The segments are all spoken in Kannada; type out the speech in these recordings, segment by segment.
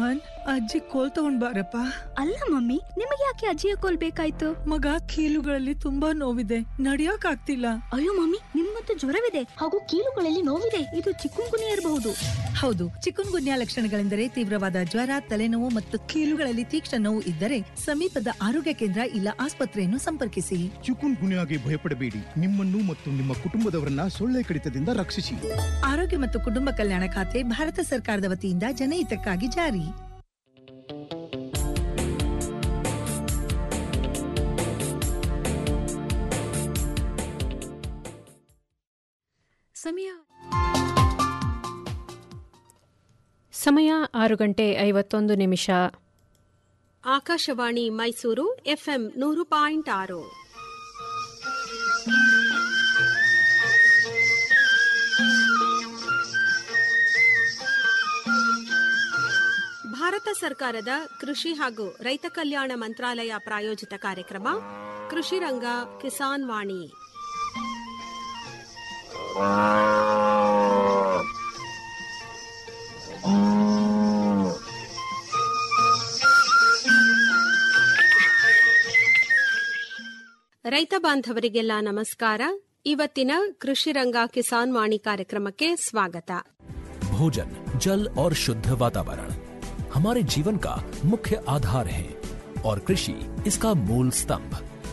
ಮೋಹನ್ ಅಜ್ಜಿ ಕೋಲ್ ತಗೊಂಡ್ ಬಾರಪ್ಪ ಅಲ್ಲ ಮಮ್ಮಿ ನಿಮಗೆ ಯಾಕೆ ಅಜ್ಜಿಯ ಕೋಲ್ ಬೇಕಾಯ್ತು ಮಗ ಕೀಲುಗಳಲ್ಲಿ ತುಂಬಾ ನೋವಿದೆ ನಡಿಯಕ್ ಆಗ್ತಿಲ್ಲ ಅಯ್ಯೋ ಮಮ್ಮಿ ನಿಮ್ಗಂತೂ ಜ್ವರವಿದೆ ಹಾಗೂ ಕೀಲುಗಳಲ್ಲಿ ನೋವಿದೆ ಇದು ಚಿಕ್ಕುನ್ಗುನಿ ಇರಬಹುದು ಹೌದು ಚಿಕುನ್ ಗುನ್ಯಾ ಲಕ್ಷಣಗಳೆಂದರೆ ತೀವ್ರವಾದ ಜ್ವರ ತಲೆನೋವು ಮತ್ತು ಕೀಲುಗಳಲ್ಲಿ ತೀಕ್ಷ್ಣ ನೋವು ಇದ್ದರೆ ಸಮೀಪದ ಆರೋಗ್ಯ ಕೇಂದ್ರ ಇಲ್ಲ ಆಸ್ಪತ್ರೆಯನ್ನು ಸಂಪರ್ಕಿಸಿ ಚಿಕುನ್ ಗುನ್ಯಾಗೆ ಭಯಪಡಬೇಡಿ ನಿಮ್ಮನ್ನು ಮತ್ತು ನಿಮ್ಮ ಕುಟುಂಬದವರನ್ನ ಸೊಳ್ಳೆ ಕಡಿತದಿಂದ ರಕ್ಷಿಸಿ ಆರೋಗ್ಯ ಮತ್ತು ಕುಟುಂಬ ಕಲ್ಯಾಣ ಖಾತೆ ಭಾರತ ಸರ್ಕಾರದ ವತಿಯಿಂದ ಜನಹಿತಕ್ಕಾಗಿ ಜಾರಿ ಸಮಯ ಸಮಯ ಆರು ಗಂಟೆ ಐವತ್ತೊಂದು ನಿಮಿಷ ಆಕಾಶವಾಣಿ ಮೈಸೂರು ಎಫ್ಎಂ ನೂರು ಪಾಯಿಂಟ್ ಆರು ಭಾರತ ಸರ್ಕಾರದ ಕೃಷಿ ಹಾಗೂ ರೈತ ಕಲ್ಯಾಣ ಮಂತ್ರಾಲಯ ಪ್ರಾಯೋಜಿತ ಕಾರ್ಯಕ್ರಮ ಕೃಷಿ ರಂಗ ಕಿಸಾನ್ ವಾಣಿ ರೈತ ಬಾಂಧವರಿಗೆಲ್ಲ ನಮಸ್ಕಾರ ಇವತ್ತಿನ ಕೃಷಿ ರಂಗ ಕಿಸಾನ್ ವಾಣಿ ಕಾರ್ಯಕ್ರಮಕ್ಕೆ ಸ್ವಾಗತ भोजन जल और शुद्ध वातावरण हमारे जीवन का मुख्य आधार है और कृषि इसका मूल स्तंभ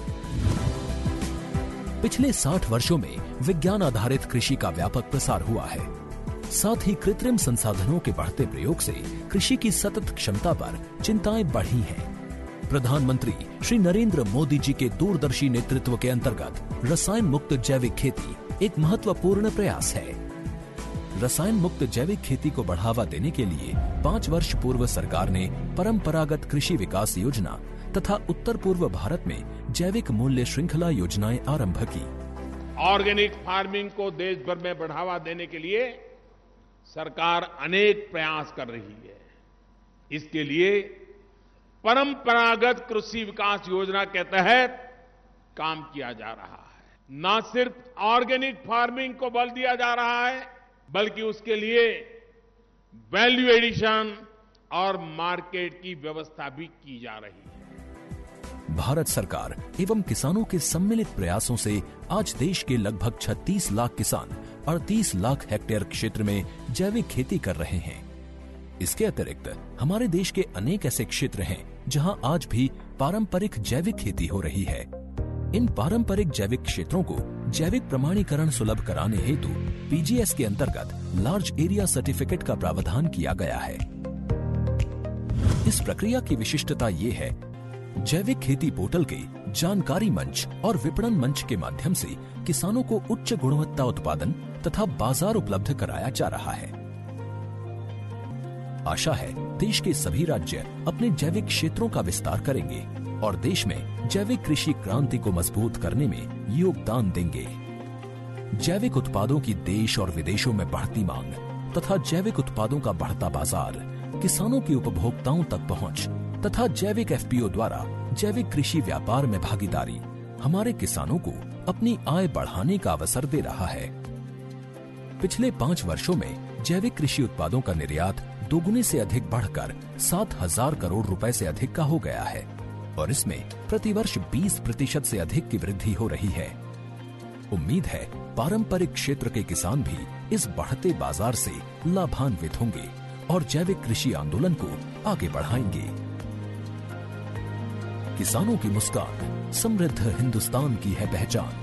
पिछले 60 वर्षों में विज्ञान आधारित कृषि का व्यापक प्रसार हुआ है साथ ही कृत्रिम संसाधनों के बढ़ते प्रयोग से कृषि की सतत क्षमता पर चिंताएं बढ़ी हैं प्रधानमंत्री श्री नरेंद्र मोदी जी के दूरदर्शी नेतृत्व के अंतर्गत रसायन मुक्त जैविक खेती एक महत्वपूर्ण प्रयास है रसायन मुक्त जैविक खेती को बढ़ावा देने के लिए पाँच वर्ष पूर्व सरकार ने परंपरागत कृषि विकास योजना तथा उत्तर पूर्व भारत में जैविक मूल्य श्रृंखला योजनाएं आरंभ की ऑर्गेनिक फार्मिंग को देश भर में बढ़ावा देने के लिए सरकार अनेक प्रयास कर रही है इसके लिए परंपरागत कृषि विकास योजना के तहत काम किया जा रहा है न सिर्फ ऑर्गेनिक फार्मिंग को बल दिया जा रहा है बल्कि उसके लिए वैल्यू एडिशन और मार्केट की व्यवस्था भी की जा रही है भारत सरकार एवं किसानों के सम्मिलित प्रयासों से आज देश के लगभग 36 लाख किसान 38 लाख हेक्टेयर क्षेत्र में जैविक खेती कर रहे हैं इसके अतिरिक्त हमारे देश के अनेक ऐसे क्षेत्र हैं जहां आज भी पारंपरिक जैविक खेती हो रही है इन पारंपरिक जैविक क्षेत्रों को जैविक प्रमाणीकरण सुलभ कराने हेतु पीजीएस के अंतर्गत लार्ज एरिया सर्टिफिकेट का प्रावधान किया गया है इस प्रक्रिया की विशिष्टता ये है जैविक खेती पोर्टल के जानकारी मंच और विपणन मंच के माध्यम से किसानों को उच्च गुणवत्ता उत्पादन तथा बाजार उपलब्ध कराया जा रहा है आशा है देश के सभी राज्य अपने जैविक क्षेत्रों का विस्तार करेंगे और देश में जैविक कृषि क्रांति को मजबूत करने में योगदान देंगे जैविक उत्पादों की देश और विदेशों में बढ़ती मांग तथा जैविक उत्पादों का बढ़ता बाजार किसानों की उपभोक्ताओं तक पहुंच तथा जैविक एफपीओ द्वारा जैविक कृषि व्यापार में भागीदारी हमारे किसानों को अपनी आय बढ़ाने का अवसर दे रहा है पिछले पाँच वर्षों में जैविक कृषि उत्पादों का निर्यात दोगुने से अधिक बढ़कर सात हजार करोड़ रुपए से अधिक का हो गया है और इसमें प्रतिवर्ष 20 प्रतिशत से अधिक की वृद्धि हो रही है उम्मीद है पारंपरिक क्षेत्र के किसान भी इस बढ़ते बाजार से लाभान्वित होंगे और जैविक कृषि आंदोलन को आगे बढ़ाएंगे किसानों की मुस्कान समृद्ध हिंदुस्तान की है पहचान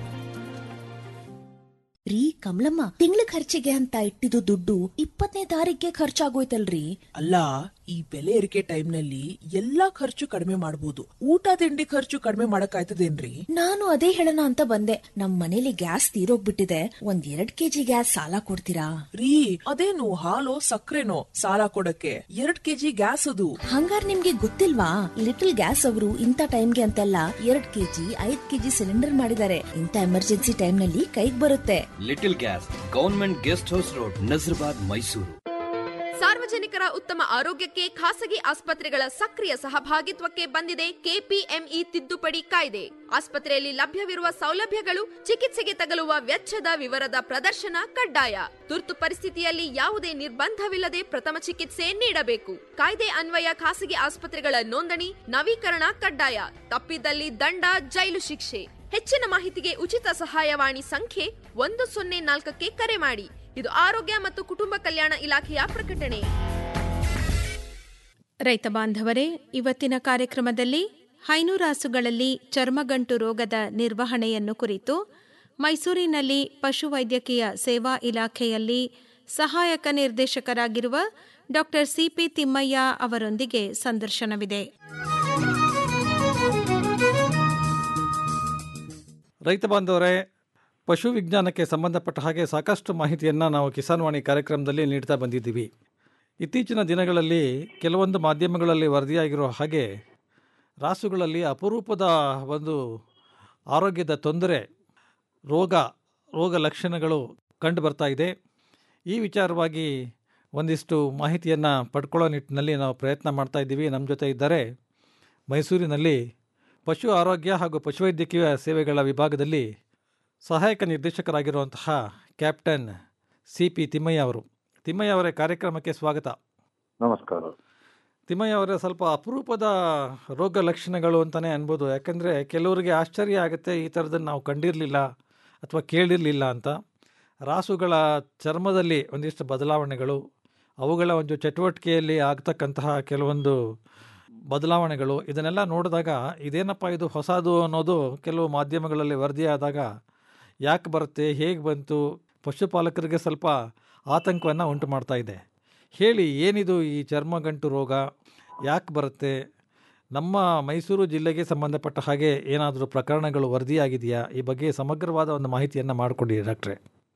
ರೀ ಕಮಲಮ್ಮ ತಿಂಗಳ ಖರ್ಚಿಗೆ ಅಂತ ಇಟ್ಟಿದ್ದು ದುಡ್ಡು ಇಪ್ಪತ್ತನೇ ತಾರೀಕಿಗೆ ಖರ್ಚಾಗೋಯ್ತಲ್ರಿ ಅಲ್ಲ ಈ ಬೆಲೆ ಏರಿಕೆ ಟೈಮ್ನಲ್ಲಿ ಎಲ್ಲಾ ಖರ್ಚು ಕಡಿಮೆ ಮಾಡಬಹುದು ಊಟ ತಿಂಡಿ ಖರ್ಚು ಕಡಿಮೆ ಮಾಡಕ್ಕಾಯ್ತದೇನ್ರಿ ನಾನು ಅದೇ ಹೇಳೋಣ ಅಂತ ಬಂದೆ ನಮ್ ಮನೇಲಿ ಗ್ಯಾಸ್ ತೀರೋಗ್ಬಿಟ್ಟಿದೆ ಒಂದ್ ಎರಡ್ ಕೆಜಿ ಗ್ಯಾಸ್ ಸಾಲ ಕೊಡ್ತೀರಾ ರೀ ಅದೇನು ಹಾಲು ಸಕ್ಕರೆನೋ ಸಾಲ ಕೊಡಕ್ಕೆ ಎರಡ್ ಕೆಜಿ ಗ್ಯಾಸ್ ಅದು ಹಂಗಾರ್ ನಿಮ್ಗೆ ಗೊತ್ತಿಲ್ವಾ ಲಿಟಲ್ ಗ್ಯಾಸ್ ಅವರು ಇಂಥ ಟೈಮ್ಗೆ ಅಂತೆಲ್ಲ ಎರಡ್ ಕೆಜಿ ಐದ್ ಕೆಜಿ ಸಿಲಿಂಡರ್ ಮಾಡಿದ್ದಾರೆ ಇಂಥ ಎಮರ್ಜೆನ್ಸಿ ಟೈಮ್ ನಲ್ಲಿ ಕೈಗ್ ಬರುತ್ತೆ little gas government guest house road Nazarbad Mysuru ಸಾರ್ವಜನಿಕರ ಉತ್ತಮ ಆರೋಗ್ಯಕ್ಕೆ ಖಾಸಗಿ ಆಸ್ಪತ್ರೆಗಳ ಸಕ್ರಿಯ ಸಹಭಾಗಿತ್ವಕ್ಕೆ ಬಂದಿದೆ ಕೆಪಿಎಂಇ ತಿದ್ದುಪಡಿ ಕಾಯ್ದೆ ಆಸ್ಪತ್ರೆಯಲ್ಲಿ ಲಭ್ಯವಿರುವ ಸೌಲಭ್ಯಗಳು ಚಿಕಿತ್ಸೆಗೆ ತಗಲುವ ವೆಚ್ಚದ ವಿವರದ ಪ್ರದರ್ಶನ ಕಡ್ಡಾಯ ತುರ್ತು ಪರಿಸ್ಥಿತಿಯಲ್ಲಿ ಯಾವುದೇ ನಿರ್ಬಂಧವಿಲ್ಲದೆ ಪ್ರಥಮ ಚಿಕಿತ್ಸೆ ನೀಡಬೇಕು ಕಾಯ್ದೆ ಅನ್ವಯ ಖಾಸಗಿ ಆಸ್ಪತ್ರೆಗಳ ನೋಂದಣಿ ನವೀಕರಣ ಕಡ್ಡಾಯ ತಪ್ಪಿದಲ್ಲಿ ದಂಡ ಜೈಲು ಶಿಕ್ಷೆ ಹೆಚ್ಚಿನ ಮಾಹಿತಿಗೆ ಉಚಿತ ಸಹಾಯವಾಣಿ ಸಂಖ್ಯೆ ಒಂದು ಸೊನ್ನೆ ನಾಲ್ಕಕ್ಕೆ ಕರೆ ಮಾಡಿ ಇದು ಆರೋಗ್ಯ ಮತ್ತು ಕುಟುಂಬ ಕಲ್ಯಾಣ ಇಲಾಖೆಯ ಪ್ರಕಟಣೆ ರೈತ ಬಾಂಧವರೇ ಇವತ್ತಿನ ಕಾರ್ಯಕ್ರಮದಲ್ಲಿ ಹೈನುರಾಸುಗಳಲ್ಲಿ ಚರ್ಮಗಂಟು ರೋಗದ ನಿರ್ವಹಣೆಯನ್ನು ಕುರಿತು ಮೈಸೂರಿನಲ್ಲಿ ಪಶುವೈದ್ಯಕೀಯ ಸೇವಾ ಇಲಾಖೆಯಲ್ಲಿ ಸಹಾಯಕ ನಿರ್ದೇಶಕರಾಗಿರುವ ಡಾಕ್ಟರ್ ಸಿಪಿ ತಿಮ್ಮಯ್ಯ ಅವರೊಂದಿಗೆ ಸಂದರ್ಶನವಿದೆ ರೈತ ಬಾಂಧವರೇ ಪಶು ವಿಜ್ಞಾನಕ್ಕೆ ಸಂಬಂಧಪಟ್ಟ ಹಾಗೆ ಸಾಕಷ್ಟು ಮಾಹಿತಿಯನ್ನು ನಾವು ಕಿಸಾನ್ ವಾಣಿ ಕಾರ್ಯಕ್ರಮದಲ್ಲಿ ನೀಡ್ತಾ ಬಂದಿದ್ದೀವಿ ಇತ್ತೀಚಿನ ದಿನಗಳಲ್ಲಿ ಕೆಲವೊಂದು ಮಾಧ್ಯಮಗಳಲ್ಲಿ ವರದಿಯಾಗಿರೋ ಹಾಗೆ ರಾಸುಗಳಲ್ಲಿ ಅಪರೂಪದ ಒಂದು ಆರೋಗ್ಯದ ತೊಂದರೆ ರೋಗ ರೋಗ ಲಕ್ಷಣಗಳು ಕಂಡು ಬರ್ತಾ ಇದೆ ಈ ವಿಚಾರವಾಗಿ ಒಂದಿಷ್ಟು ಮಾಹಿತಿಯನ್ನು ಪಡ್ಕೊಳ್ಳೋ ನಿಟ್ಟಿನಲ್ಲಿ ನಾವು ಪ್ರಯತ್ನ ಮಾಡ್ತಾ ಇದ್ದೀವಿ ನಮ್ಮ ಜೊತೆ ಇದ್ದಾರೆ ಮೈಸೂರಿನಲ್ಲಿ ಪಶು ಆರೋಗ್ಯ ಹಾಗೂ ಪಶುವೈದ್ಯಕೀಯ ಸೇವೆಗಳ ವಿಭಾಗದಲ್ಲಿ ಸಹಾಯಕ ನಿರ್ದೇಶಕರಾಗಿರುವಂತಹ ಕ್ಯಾಪ್ಟನ್ ಸಿ ಪಿ ತಿಮ್ಮಯ್ಯ ಅವರು ತಿಮ್ಮಯ್ಯ ಅವರೇ ಕಾರ್ಯಕ್ರಮಕ್ಕೆ ಸ್ವಾಗತ ನಮಸ್ಕಾರ ತಿಮ್ಮಯ್ಯ ಅವರೇ ಸ್ವಲ್ಪ ಅಪರೂಪದ ರೋಗ ಲಕ್ಷಣಗಳು ಅಂತಲೇ ಅನ್ಬೋದು ಯಾಕಂದರೆ ಕೆಲವರಿಗೆ ಆಶ್ಚರ್ಯ ಆಗುತ್ತೆ ಈ ಥರದನ್ನು ನಾವು ಕಂಡಿರಲಿಲ್ಲ ಅಥವಾ ಕೇಳಿರಲಿಲ್ಲ ಅಂತ ರಾಸುಗಳ ಚರ್ಮದಲ್ಲಿ ಒಂದಿಷ್ಟು ಬದಲಾವಣೆಗಳು ಅವುಗಳ ಒಂದು ಚಟುವಟಿಕೆಯಲ್ಲಿ ಆಗ್ತಕ್ಕಂತಹ ಕೆಲವೊಂದು ಬದಲಾವಣೆಗಳು ಇದನ್ನೆಲ್ಲ ನೋಡಿದಾಗ ಇದೇನಪ್ಪ ಇದು ಹೊಸದು ಅನ್ನೋದು ಕೆಲವು ಮಾಧ್ಯಮಗಳಲ್ಲಿ ವರದಿಯಾದಾಗ ಯಾಕೆ ಬರುತ್ತೆ ಹೇಗೆ ಬಂತು ಪಶುಪಾಲಕರಿಗೆ ಸ್ವಲ್ಪ ಆತಂಕವನ್ನು ಉಂಟು ಮಾಡ್ತಾ ಇದೆ ಹೇಳಿ ಏನಿದು ಈ ಚರ್ಮಗಂಟು ರೋಗ ಯಾಕೆ ಬರುತ್ತೆ ನಮ್ಮ ಮೈಸೂರು ಜಿಲ್ಲೆಗೆ ಸಂಬಂಧಪಟ್ಟ ಹಾಗೆ ಏನಾದರೂ ಪ್ರಕರಣಗಳು ವರದಿಯಾಗಿದೆಯಾ ಈ ಬಗ್ಗೆ ಸಮಗ್ರವಾದ ಒಂದು ಮಾಹಿತಿಯನ್ನು ಮಾಡಿಕೊಡಿ ಡಾಕ್ಟ್ರೆ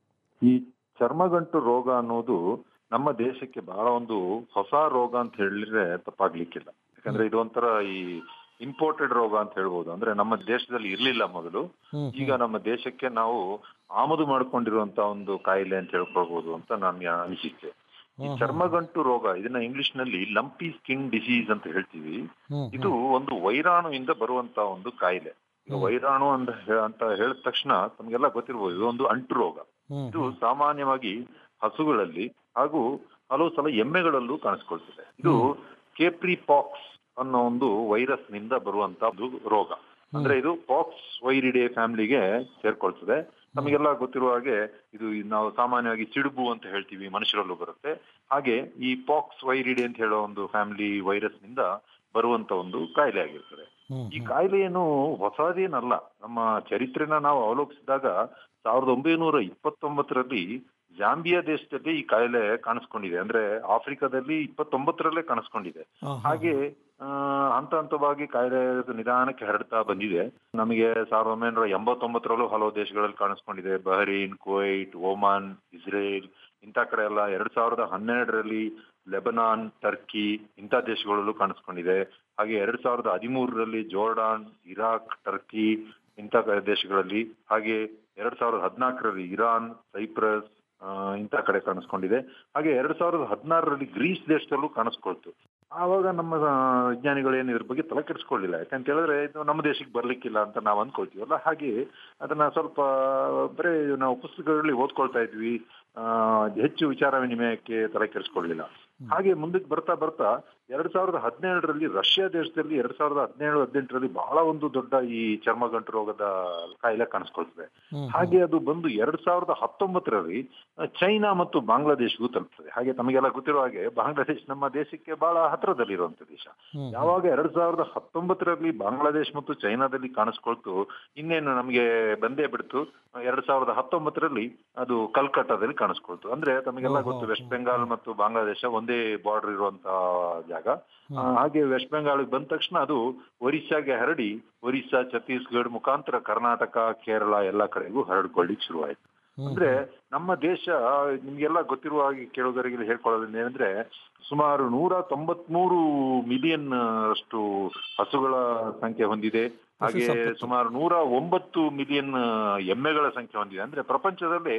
ಈ ಚರ್ಮಗಂಟು ರೋಗ ಅನ್ನೋದು ನಮ್ಮ ದೇಶಕ್ಕೆ ಬಹಳ ಒಂದು ಹೊಸ ರೋಗ ಅಂತ ಹೇಳಿದ್ರೆ ತಪ್ಪಾಗ್ಲಿಕ್ಕಿಲ್ಲ ಯಾಕಂದ್ರೆ ಇದು ಒಂಥರ ಈ ಇಂಪೋರ್ಟೆಡ್ ರೋಗ ಅಂತ ಹೇಳ್ಬೋದು ಅಂದ್ರೆ ನಮ್ಮ ದೇಶದಲ್ಲಿ ಇರ್ಲಿಲ್ಲ ಮೊದಲು ಈಗ ನಮ್ಮ ದೇಶಕ್ಕೆ ನಾವು ಆಮದು ಮಾಡ್ಕೊಂಡಿರುವಂತ ಒಂದು ಕಾಯಿಲೆ ಅಂತ ಹೇಳ್ಕೊಳ್ಬಹುದು ಅಂತ ನನ್ನ ಅನಿಸಿಕೆ ಈ ಚರ್ಮಗಂಟು ರೋಗ ಇದನ್ನ ಇಂಗ್ಲಿಷ್ ನಲ್ಲಿ ಲಂಪಿ ಸ್ಕಿನ್ ಡಿಸೀಸ್ ಅಂತ ಹೇಳ್ತೀವಿ ಇದು ಒಂದು ವೈರಾಣುವಿಂದ ಬರುವಂತ ಒಂದು ಕಾಯಿಲೆ ಈಗ ವೈರಾಣು ಅಂತ ಹೇ- ಅಂತ ಹೇಳಿದ ತಕ್ಷಣ ತಮ್ಗೆಲ್ಲ ಗೊತ್ತಿರ್ಬೋದು ಇದು ಒಂದು ಅಂಟು ರೋಗ ಇದು ಸಾಮಾನ್ಯವಾಗಿ ಹಸುಗಳಲ್ಲಿ ಹಾಗೂ ಹಲವು ಸಲ ಎಮ್ಮೆಗಳಲ್ಲೂ ಕಾಣಿಸ್ಕೊಳ್ತದೆ ಇದು ಕೇಪ್ರಿ ಪಾಕ್ಸ್ ಅನ್ನೋ ಒಂದು ವೈರಸ್ ನಿಂದ ಬರುವಂತ ಒಂದು ರೋಗ ಅಂದ್ರೆ ಇದು ಪಾಕ್ಸ್ ವೈರಿಡೆ ಫ್ಯಾಮಿಲಿಗೆ ಸೇರ್ಕೊಳ್ತದೆ ನಮಗೆಲ್ಲ ಗೊತ್ತಿರುವ ಹಾಗೆ ಇದು ನಾವು ಸಾಮಾನ್ಯವಾಗಿ ಸಿಡುಬು ಅಂತ ಹೇಳ್ತೀವಿ ಮನುಷ್ಯರಲ್ಲೂ ಬರುತ್ತೆ ಹಾಗೆ ಈ ಪಾಕ್ಸ್ ವೈರಿಡೆ ಅಂತ ಹೇಳೋ ಒಂದು ಫ್ಯಾಮಿಲಿ ವೈರಸ್ ನಿಂದ ಬರುವಂತ ಒಂದು ಕಾಯಿಲೆ ಆಗಿರ್ತದೆ ಈ ಕಾಯಿಲೆ ಏನು ಹೊಸದೇನಲ್ಲ ನಮ್ಮ ಚರಿತ್ರೆನ ನಾವು ಅವಲೋಕಿಸಿದಾಗ ಸಾವಿರದ ಒಂಬೈನೂರ ಇಪ್ಪತ್ತೊಂಬತ್ತರಲ್ಲಿ ಜಾಂಬಿಯಾ ದೇಶದಲ್ಲಿ ಈ ಕಾಯಿಲೆ ಕಾಣಿಸ್ಕೊಂಡಿದೆ ಅಂದ್ರೆ ಆಫ್ರಿಕಾದಲ್ಲಿ ಇಪ್ಪತ್ತೊಂಬತ್ತರಲ್ಲೇ ಕಾಣಿಸ್ಕೊಂಡಿದೆ ಹಾಗೆ ಆ, ಹಂತ ಹಂತವಾಗಿ ಕಾಯಿಲೆ ಅದು ನಿಧಾನಕ್ಕೆ ಹರಡ್ತಾ ಬಂದಿದೆ ನಮಗೆ ಸಾವಿರದ ಒಂಬೈನೂರ ಎಂಬತ್ತೊಂಬತ್ತರಲ್ಲೂ ಹಲವು ದೇಶಗಳಲ್ಲಿ ಕಾಣಿಸ್ಕೊಂಡಿದೆ ಬಹರೀನ್ ಕುವೈಟ್ ಒಮಾನ್ ಇಸ್ರೇಲ್ ಇಂಥ ಕಡೆ ಎಲ್ಲ ಎರಡ್ ಸಾವಿರದ ಹನ್ನೆರಡರಲ್ಲಿ ಲೆಬನಾನ್ ಟರ್ಕಿ ಇಂಥ ದೇಶಗಳಲ್ಲೂ ಕಾಣಿಸ್ಕೊಂಡಿದೆ ಹಾಗೆ ಎರಡ್ ಸಾವಿರದ ಹದಿಮೂರರಲ್ಲಿ ಜೋರ್ಡಾನ್ ಇರಾಕ್ ಟರ್ಕಿ ಇಂಥ ಕ- ದೇಶಗಳಲ್ಲಿ ಹಾಗೆ ಎರಡ್ ಸಾವಿರದ ಹದಿನಾಲ್ಕರಲ್ಲಿ ಇರಾನ್ ಸೈಪ್ರಸ್ ಆ, ಇಂಥ ಕಡೆ ಕಾಣಿಸ್ಕೊಂಡಿದೆ ಹಾಗೆ ಎರಡ್ ಸಾವಿರದ ಹದಿನಾರರಲ್ಲಿ ಗ್ರೀಸ್ ದೇಶದಲ್ಲೂ ಕಾಣಿಸ್ಕೊಳ್ತು ಆವಾಗ ನಮ್ಮ ಆ, ವಿಜ್ಞಾನಿಗಳು ಏನು ಇದ್ರ ಬಗ್ಗೆ ತಲೆ ಕೆಡಿಸ್ಕೊಳ್ಳಿಲ್ಲ ಯಾಕಂತ ಹೇಳಿದ್ರೆ ಇದು ನಮ್ಮ ದೇಶಕ್ಕೆ ಬರ್ಲಿಕ್ಕಿಲ್ಲ ಅಂತ ನಾವು ಅನ್ಕೊಳ್ತೀವಲ್ಲ ಹಾಗೆ ಅದನ್ನ ಸ್ವಲ್ಪ ಬರೀ ನಾವು ಪುಸ್ತಕಗಳಲ್ಲಿ ಓದ್ಕೊಳ್ತಾ ಇದ್ವಿ ಆ, ಹೆಚ್ಚು ವಿಚಾರ ವಿನಿಮಯಕ್ಕೆ ತಲೆ ಕೆಡಿಸ್ಕೊಳ್ಳಿಲ್ಲ ಹಾಗೆ ಮುಂದಕ್ಕೆ ಬರ್ತಾ ಬರ್ತಾ ಎರಡ್ ಸಾವಿರದ ಹದಿನೇಳರಲ್ಲಿ ರಷ್ಯಾ ದೇಶದಲ್ಲಿ ಎರಡ್ ಸಾವಿರದ ಹದಿನೇಳು ಹದಿನೆಂಟರಲ್ಲಿ ಬಹಳ ಒಂದು ದೊಡ್ಡ ಈ ಚರ್ಮಗಂಟು ರೋಗದ ಕಾಯಿಲೆ ಕಾಣಿಸ್ಕೊಳ್ತದೆ ಹಾಗೆ ಅದು ಬಂದು ಎರಡ್ ಸಾವಿರದ ಹತ್ತೊಂಬತ್ತರಲ್ಲಿ ಆ, ಚೈನಾ ಮತ್ತು ಬಾಂಗ್ಲಾದೇಶಗೂ ತಲುಪ್ತದೆ ಹಾಗೆ ತಮಗೆಲ್ಲ ಗೊತ್ತಿರೋ ಹಾಗೆ ಬಾಂಗ್ಲಾದೇಶ ನಮ್ಮ ದೇಶಕ್ಕೆ ಬಹಳ ಹತ್ರದಲ್ಲಿರುವಂತ ದೇಶ ಯಾವಾಗ ಎರಡ್ ಸಾವಿರದ ಹತ್ತೊಂಬತ್ತರಲ್ಲಿ ಬಾಂಗ್ಲಾದೇಶ ಮತ್ತು ಚೈನಾದಲ್ಲಿ ಕಾಣಿಸ್ಕೊಳ್ತು ಇನ್ನೇನು ನಮಗೆ ಬಂದೇ ಬಿಡ್ತು ಎರಡ್ ಸಾವಿರದ ಹತ್ತೊಂಬತ್ತರಲ್ಲಿ ಅದು ಕಲ್ಕಟ್ಟಾದಲ್ಲಿ ಕಾಣಿಸ್ಕೊಳ್ತು ಅಂದ್ರೆ ತಮಗೆಲ್ಲ ಗೊತ್ತು ವೆಸ್ಟ್ ಬೆಂಗಾಲ್ ಮತ್ತು ಬಾಂಗ್ಲಾದೇಶ ಒಂದೇ ಬಾರ್ಡರ್ ಇರುವಂತ ಜಾಗ ಆ, ಹಾಗೆ ವೆಸ್ಟ್ ಬೆಂಗಾಲ್ಗೆ ಬಂದ ತಕ್ಷಣ ಅದು ಒರಿಸ್ಸಾಗೆ ಹರಡಿ ಒರಿಸ್ಸಾ ಛತ್ತೀಸ್ಗಢ ಮುಖಾಂತರ ಕರ್ನಾಟಕ ಕೇರಳ ಎಲ್ಲಾ ಕಡೆಗೂ ಹರಡ್ಕೊಳ್ಳಿಕ್ ಶುರುವಾಯ್ತು ಅಂದ್ರೆ ನಮ್ಮ ದೇಶ ನಿಮ್ಗೆಲ್ಲ ಗೊತ್ತಿರುವ ಹಾಗೆ ಕೇಳೋದರಿಗೆ ಹೇಳ್ಕೊಳ್ಳೋದ್ರಿಂದ ಏನಂದ್ರೆ ಸುಮಾರು ನೂರ ತೊಂಬತ್ಮೂರು ಮಿಲಿಯನ್ ಅಷ್ಟು ಹಸುಗಳ ಸಂಖ್ಯೆ ಹೊಂದಿದೆ ಹಾಗೆ ಸುಮಾರು ನೂರ ಒಂಬತ್ತು ಮಿಲಿಯನ್ ಎಮ್ಮೆಗಳ ಸಂಖ್ಯೆ ಹೊಂದಿದೆ ಅಂದ್ರೆ ಪ್ರಪಂಚದಲ್ಲಿ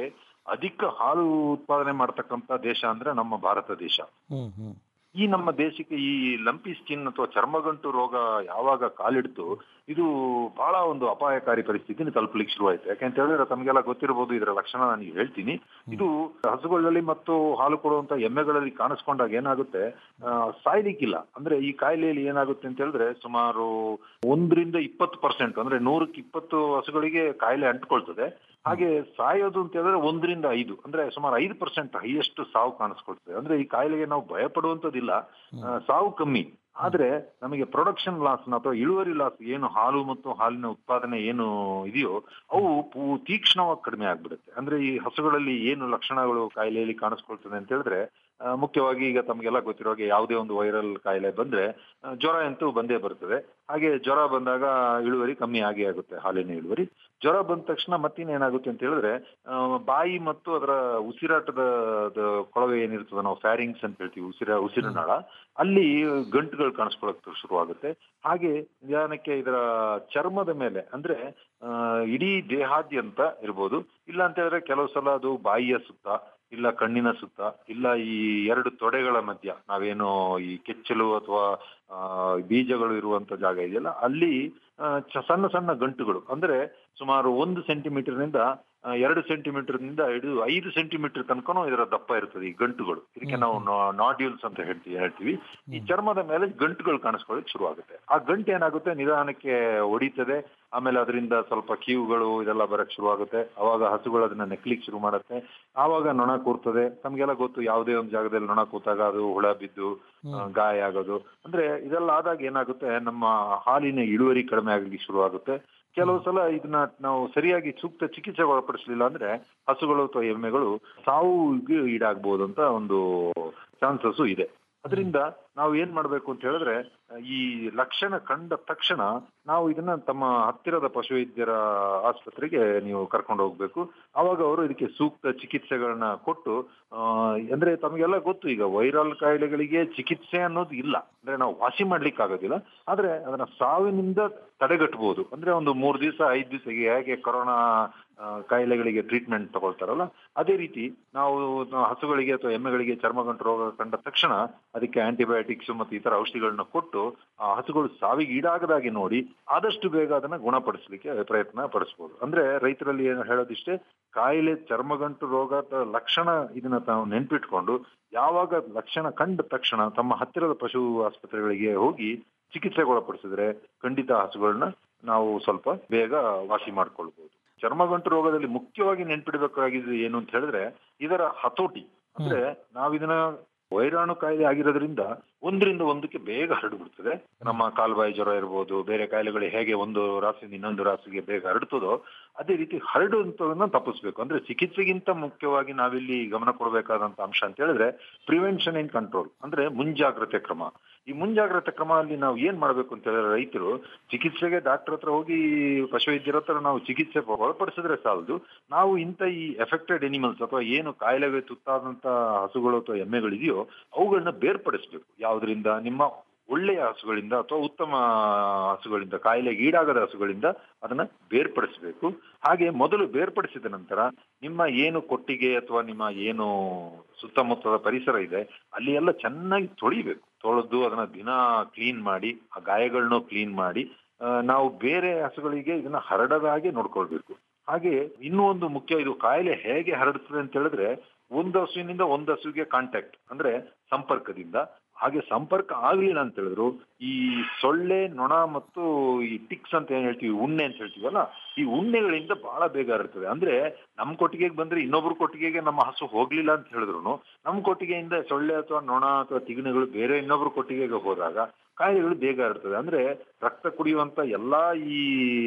ಅಧಿಕ ಹಾಲು ಉತ್ಪಾದನೆ ಮಾಡ್ತಕ್ಕಂತ ದೇಶ ಅಂದ್ರೆ ನಮ್ಮ ಭಾರತ ದೇಶ ಹ್ಮ್ ಹ್ಮ್ ಈ ನಮ್ಮ ದೇಶಕ್ಕೆ ಈ ಲಂಪಿ ಸ್ಕಿನ್ ಅಥವಾ ಚರ್ಮಗಂಟು ರೋಗ ಯಾವಾಗ ಕಾಲಿಡ್ತು ಇದು ಬಹಳ ಒಂದು ಅಪಾಯಕಾರಿ ಪರಿಸ್ಥಿತಿನ ತಲುಪಲಿಕ್ಕೆ ಶುರುವಾಯ್ತು ಯಾಕೆಂತ ಹೇಳಿದ್ರೆ ತಮಗೆಲ್ಲ ಗೊತ್ತಿರಬಹುದು ಇದರ ಲಕ್ಷಣ ನಾನು ಹೇಳ್ತೀನಿ ಇದು ಹಸುಗಳಲ್ಲಿ ಮತ್ತು ಹಾಲು ಕೊಡುವಂತ ಎಮ್ಮೆಗಳಲ್ಲಿ ಕಾಣಿಸ್ಕೊಂಡಾಗ ಏನಾಗುತ್ತೆ ಆ, ಸಾಯ್ಲಿಕ್ಕಿಲ್ಲ ಅಂದ್ರೆ ಈ ಕಾಯಿಲೆಯಲ್ಲಿ ಏನಾಗುತ್ತೆ ಅಂತ ಹೇಳಿದ್ರೆ ಸುಮಾರು ಒಂದರಿಂದ ಇಪ್ಪತ್ತು ಪರ್ಸೆಂಟ್ ಅಂದ್ರೆ ನೂರಕ್ಕೆ ಇಪ್ಪತ್ತು ಹಸುಗಳಿಗೆ ಕಾಯಿಲೆ ಅಂಟ್ಕೊಳ್ತದೆ ಹಾಗೆ ಸಾಯೋದು ಅಂತ ಹೇಳಿದ್ರೆ ಒಂದರಿಂದ ಐದು ಅಂದ್ರೆ ಸುಮಾರು ಐದು ಪರ್ಸೆಂಟ್ ಹೈಯೆಸ್ಟ್ ಸಾವು ಕಾಣಿಸ್ಕೊಳ್ತದೆ ಅಂದ್ರೆ ಈ ಕಾಯಿಲೆಗೆ ನಾವು ಭಯ ಪಡುವಂತದಿಲ್ಲ ಆ, ಸಾವು ಕಮ್ಮಿ ಆದ್ರೆ ನಮಗೆ ಪ್ರೊಡಕ್ಷನ್ ಲಾಸ್ ಅಥವಾ ಇಳುವರಿ ಲಾಸ್ ಏನು ಹಾಲು ಮತ್ತು ಹಾಲಿನ ಉತ್ಪಾದನೆ ಏನು ಇದೆಯೋ ಅವು ಪೂ- ತೀಕ್ಷ್ಣವಾಗಿ ಕಡಿಮೆ ಆಗ್ಬಿಡುತ್ತೆ ಅಂದ್ರೆ ಈ ಹಸುಗಳಲ್ಲಿ ಏನು ಲಕ್ಷಣಗಳು ಕಾಯಿಲೆಯಲ್ಲಿ ಕಾಣಿಸ್ಕೊಳ್ತದೆ ಅಂತ ಹೇಳಿದ್ರೆ ಆ, ಮುಖ್ಯವಾಗಿ ಈಗ ತಮಗೆಲ್ಲ ಗೊತ್ತಿರೋ ಹಾಗೆ ಯಾವುದೇ ಒಂದು ವೈರಲ್ ಕಾಯಿಲೆ ಬಂದ್ರೆ ಆ, ಜ್ವರ ಅಂತೂ ಬಂದೇ ಬರ್ತದೆ ಹಾಗೆ ಜ್ವರ ಬಂದಾಗ ಇಳುವರಿ ಕಮ್ಮಿ ಆಗೇ ಆಗುತ್ತೆ ಹಾಲಿನ ಇಳುವರಿ ಜ್ವರ ಬಂದ ತಕ್ಷಣ ಮತ್ತಿನ್ನೇನಾಗುತ್ತೆ ಅಂತ ಹೇಳಿದ್ರೆ ಆ, ಬಾಯಿ ಮತ್ತು ಅದರ ಉಸಿರಾಟದ ದ ಕೊಳವೆ ಏನಿರ್ತದೆ ನಾವು ಫ್ಯಾರಿಂಗ್ಸ್ ಅಂತ ಹೇಳ್ತೀವಿ ಉಸಿರ ಉಸಿರುನಾಳ ಅಲ್ಲಿ ಗಂಟುಗಳು ಕಾಣಿಸ್ಕೊಳಕ್ ಶುರುವಾಗುತ್ತೆ ಹಾಗೆ ನಿಧಾನಕ್ಕೆ ಇದರ ಚರ್ಮದ ಮೇಲೆ ಅಂದ್ರೆ ಆ, ಇಡೀ ದೇಹಾದ್ಯಂತ ಇರ್ಬೋದು ಇಲ್ಲ ಅಂತ ಹೇಳಿದ್ರೆ ಕೆಲವು ಸಲ ಅದು ಬಾಯಿಯ ಸುತ್ತ ಇಲ್ಲ ಕಣ್ಣಿನ ಸುತ್ತ ಇಲ್ಲ ಈ ಎರಡು ತೊಡೆಗಳ ಮಧ್ಯ ನಾವೇನು ಈ ಕೆಚ್ಚಲು ಅಥವಾ ಆ, ಬೀಜಗಳು ಇರುವಂತ ಜಾಗ ಇದೆಯಲ್ಲ ಅಲ್ಲಿ ಆ, ಚ- ಸಣ್ಣ ಸಣ್ಣ ಗಂಟುಗಳು ಅಂದ್ರೆ ಸುಮಾರು ಒಂದು ಸೆಂಟಿಮೀಟರ್ ನಿಂದ ಆ, ಎರಡು ಸೆಂಟಿಮೀಟರ್ ನಿಂದ ಹಿಡಿದು ಐದು ಸೆಂಟಿಮೀಟರ್ ತನಕನೂ ಇದರ ದಪ್ಪ ಇರ್ತದೆ ಈ ಗಂಟುಗಳು ಇದಕ್ಕೆ ನಾವು ನಾಡ್ಯೂಲ್ಸ್ ಅಂತ ಹೇಳ್ತೀವಿ ಹೇಳ್ತೀವಿ ಈ ಚರ್ಮದ ಮೇಲೆ ಗಂಟುಗಳು ಕಾಣಿಸ್ಕೊಳ್ಳೋಕೆ ಶುರುವಾಗುತ್ತೆ ಆ ಗಂಟು ಏನಾಗುತ್ತೆ ನಿಧಾನಕ್ಕೆ ಹೊಡಿತದೆ ಆಮೇಲೆ ಅದರಿಂದ ಸ್ವಲ್ಪ ಕೀವುಗಳು ಇದೆಲ್ಲ ಬರಕ್ ಶುರುವಾಗುತ್ತೆ ಅವಾಗ ಹಸುಗಳು ಅದನ್ನ ನೆಕ್ಲಿಕ್ಕೆ ಶುರು ಮಾಡುತ್ತೆ ಆವಾಗ ನೊಣ ಕೂರ್ತದೆ ತಮ್ಗೆಲ್ಲ ಗೊತ್ತು ಯಾವುದೇ ಒಂದು ಜಾಗದಲ್ಲಿ ನೊಣ ಕೂತಾಗ ಅದು ಹುಳ ಬಿದ್ದು ಆ, ಗಾಯ ಆಗೋದು ಅಂದ್ರೆ ಇದೆಲ್ಲ ಆದಾಗ ಏನಾಗುತ್ತೆ ನಮ್ಮ ಹಾಲಿನ ಇಳುವರಿ ಕಡಿಮೆ ಆಗಲಿಕ್ಕೆ ಶುರುವಾಗುತ್ತೆ ಕೆಲವು ಸಲ ಇದನ್ನ ನಾವು ಸರಿಯಾಗಿ ಸೂಕ್ತ ಚಿಕಿತ್ಸೆಗೆ ಒಳಪಡಿಸಲಿಲ್ಲ ಅಂದ್ರೆ ಹಸುಗಳು ಅಥವಾ ಎಮ್ಮೆಗಳು ಸಾವಿಗೆ ಈಡಾಗಬಹುದು ಅಂತ ಒಂದು ಚಾನ್ಸಸ್ ಇದೆ ಅದರಿಂದ ನಾವು ಏನ್ ಮಾಡ್ಬೇಕು ಅಂತ ಹೇಳಿದ್ರೆ ಈ ಲಕ್ಷಣ ಕಂಡ ತಕ್ಷಣ ನಾವು ಇದನ್ನ ತಮ್ಮ ಹತ್ತಿರದ ಪಶುವೈದ್ಯರ ಆಸ್ಪತ್ರೆಗೆ ನೀವು ಕರ್ಕೊಂಡು ಹೋಗ್ಬೇಕು ಅವಾಗ ಅವರು ಇದಕ್ಕೆ ಸೂಕ್ತ ಚಿಕಿತ್ಸೆಗಳನ್ನ ಕೊಟ್ಟು ಆ, ಅಂದ್ರೆ ತಮಗೆಲ್ಲ ಗೊತ್ತು ಈಗ ವೈರಲ್ ಕಾಯಿಲೆಗಳಿಗೆ ಚಿಕಿತ್ಸೆ ಅನ್ನೋದು ಇಲ್ಲ ಅಂದ್ರೆ ನಾವು ವಾಸಿ ಮಾಡ್ಲಿಕ್ಕೆ ಆಗೋದಿಲ್ಲ ಆದ್ರೆ ಅದನ್ನ ಸಾವಿನಿಂದ ತಡೆಗಟ್ಟಬಹುದು ಅಂದ್ರೆ ಒಂದು ಮೂರ್ ದಿವಸ ಐದ್ ದಿವಸ ಹೇಗೆ ಕೊರೋನಾ ಆ, ಕಾಯಿಲೆಗಳಿಗೆ ಟ್ರೀಟ್ಮೆಂಟ್ ತಗೊಳ್ತಾರಲ್ಲ ಅದೇ ರೀತಿ ನಾವು ನಾವು ಹಸುಗಳಿಗೆ ಅಥವಾ ಎಮ್ಮೆಗಳಿಗೆ ಚರ್ಮಗಂಟು ರೋಗ ಕಂಡ ತಕ್ಷಣ ಅದಕ್ಕೆ ಆಂಟಿಬಯೋಟಿಕ್ಸ್ ಮತ್ತು ಇತರ ಔಷಧಿಗಳನ್ನ ಕೊಟ್ಟು ಆ ಹಸುಗಳು ಸಾವಿಗೆ ಈಡಾಗದಾಗೆ ನೋಡಿ ಆದಷ್ಟು ಬೇಗ ಅದನ್ನ ಗುಣಪಡಿಸಲಿಕ್ಕೆ ಪ್ರಯತ್ನ ಪಡಿಸಬಹುದು ಅಂದ್ರೆ ರೈತರಲ್ಲಿ ಏನು ಹೇಳೋದಿಷ್ಟೇ ಕಾಯಿಲೆ ಚರ್ಮಗಂಟು ರೋಗದ ಲಕ್ಷಣ ಇದನ್ನ ತಾವು ನೆನ್ಪಿಟ್ಕೊಂಡು ಯಾವಾಗ ಲಕ್ಷಣ ಕಂಡ ತಕ್ಷಣ ತಮ್ಮ ಹತ್ತಿರದ ಪಶು ಆಸ್ಪತ್ರೆಗಳಿಗೆ ಹೋಗಿ ಚಿಕಿತ್ಸೆಗೆ ಒಳಪಡಿಸಿದ್ರೆ ಖಂಡಿತ ಹಸುಗಳನ್ನ ನಾವು ಸ್ವಲ್ಪ ಬೇಗ ವಾಸಿ ಮಾಡ್ಕೊಳ್ಬಹುದು ಚರ್ಮಗಂಟು ರೋಗದಲ್ಲಿ ಮುಖ್ಯವಾಗಿ ನೆನ್ಪಿಡಬೇಕಾಗಿದ್ದು ಏನು ಅಂತ ಹೇಳಿದ್ರೆ ಇದರ ಹತೋಟಿ ಅಂದ್ರೆ ನಾವಿದನ್ನ ವೈರಾಣು ಕಾಯಿಲೆ ಆಗಿರೋದ್ರಿಂದ ಒಂದರಿಂದ ಒಂದಕ್ಕೆ ಬೇಗ ಹರಡ್ಬಿಡ್ತದೆ ನಮ್ಮ ಕಾಲ್ಬಾಯಿ ಜ್ವರ ಇರ್ಬೋದು ಬೇರೆ ಕಾಯಿಲೆಗಳು ಹೇಗೆ ಒಂದು ರಾಸಿಯಿಂದ ಇನ್ನೊಂದು ರಾಸಿಗೆ ಬೇಗ ಹರಡ್ತದೋ ಅದೇ ರೀತಿ ಹರಡುವಂತದನ್ನ ತಪ್ಪಿಸ್ಬೇಕು ಅಂದ್ರೆ ಚಿಕಿತ್ಸೆಗಿಂತ ಮುಖ್ಯವಾಗಿ ನಾವಿಲ್ಲಿ ಗಮನ ಕೊಡಬೇಕಾದಂತ ಅಂಶ ಅಂತ ಹೇಳಿದ್ರೆ ಪ್ರಿವೆನ್ಷನ್ ಅಂಡ್ ಕಂಟ್ರೋಲ್ ಅಂದ್ರೆ ಮುಂಜಾಗ್ರತೆ ಕ್ರಮ ಈ ಮುಂಜಾಗ್ರತೆ ಕ್ರಮ ಅಲ್ಲಿ ನಾವು ಏನ್ ಮಾಡ್ಬೇಕು ಅಂತ ಹೇಳಿದ್ರೆ ರೈತರು ಚಿಕಿತ್ಸೆಗೆ ಡಾಕ್ಟರ್ ಹತ್ರ ಹೋಗಿ ಪಶುವೈದ್ಯರ ಹತ್ರ ನಾವು ಚಿಕಿತ್ಸೆ ಒಳಪಡಿಸಿದ್ರೆ ಸಾಲದು ನಾವು ಇಂಥ ಈ ಎಫೆಕ್ಟೆಡ್ ಎನಿಮಲ್ಸ್ ಅಥವಾ ಏನು ಕಾಯಿಲೆಗೆ ತುತ್ತಾದಂತ ಹಸುಗಳು ಅಥವಾ ಎಮ್ಮೆಗಳಿದೆಯೋ ಅವುಗಳನ್ನ ಬೇರ್ಪಡಿಸ್ಬೇಕು ಯಾವ್ದ್ರಿಂದ ನಿಮ್ಮ ಒಳ್ಳೆಯ ಹಸುಗಳಿಂದ ಅಥವಾ ಉತ್ತಮ ಹಸುಗಳಿಂದ ಕಾಯಿಲೆಗೆ ಈಡಾಗದ ಹಸುಗಳಿಂದ ಅದನ್ನ ಬೇರ್ಪಡಿಸಬೇಕು ಹಾಗೆ ಮೊದಲು ಬೇರ್ಪಡಿಸಿದ ನಂತರ ನಿಮ್ಮ ಏನು ಕೊಟ್ಟಿಗೆ ಅಥವಾ ನಿಮ್ಮ ಏನು ಸುತ್ತಮುತ್ತದ ಪರಿಸರ ಇದೆ ಅಲ್ಲಿ ಎಲ್ಲ ಚೆನ್ನಾಗಿ ತೊಳಿಬೇಕು ತೊಳೆದು ಅದನ್ನ ದಿನ ಕ್ಲೀನ್ ಮಾಡಿ ಆ ಗಾಯಗಳನ್ನೂ ಕ್ಲೀನ್ ಮಾಡಿ ಆ, ನಾವು ಬೇರೆ ಹಸುಗಳಿಗೆ ಇದನ್ನ ಹರಡದ ಹಾಗೆ ನೋಡ್ಕೊಳ್ಬೇಕು ಹಾಗೆ ಇನ್ನೂ ಒಂದು ಮುಖ್ಯ ಇದು ಕಾಯಿಲೆ ಹೇಗೆ ಹರಡುತ್ತದೆ ಅಂತ ಹೇಳಿದ್ರೆ ಒಂದು ಹಸುವಿನಿಂದ ಒಂದು ಹಸುವಿಗೆ ಕಾಂಟ್ಯಾಕ್ಟ್ ಅಂದ್ರೆ ಸಂಪರ್ಕದಿಂದ ಹಾಗೆ ಸಂಪರ್ಕ ಆಗ್ಲಿಲ್ಲ ಅಂತ ಹೇಳಿದ್ರು ಈ ಸೊಳ್ಳೆ ನೊಣ ಮತ್ತು ಈ ಟಿಕ್ಸ್ ಅಂತ ಏನ್ ಹೇಳ್ತೀವಿ ಉಣ್ಣೆ ಅಂತ ಹೇಳ್ತೀವಲ್ಲ ಈ ಉಣ್ಣೆಗಳಿಂದ ಬಹಳ ಬೇಗ ಹರಡ್ತದೆ ಅಂದ್ರೆ ನಮ್ ಕೊಟ್ಟಿಗೆಗೆ ಬಂದ್ರೆ ಇನ್ನೊಬ್ರು ಕೊಟ್ಟಿಗೆಗೆ ನಮ್ಮ ಹಸು ಹೋಗ್ಲಿಲ್ಲ ಅಂತ ಹೇಳಿದ್ರು ನಮ್ ಕೊಟ್ಟಿಗೆಯಿಂದ ಸೊಳ್ಳೆ ಅಥವಾ ನೊಣ ಅಥವಾ ತಿಗಣೆಗಳು ಬೇರೆ ಇನ್ನೊಬ್ರು ಕೊಟ್ಟಿಗೆಗೆ ಹೋದಾಗ ಕಾಯಿಲೆಗಳು ಬೇಗ ಹರಡ್ತದೆ ಅಂದ್ರೆ ರಕ್ತ ಕುಡಿಯುವಂತ ಎಲ್ಲಾ ಈ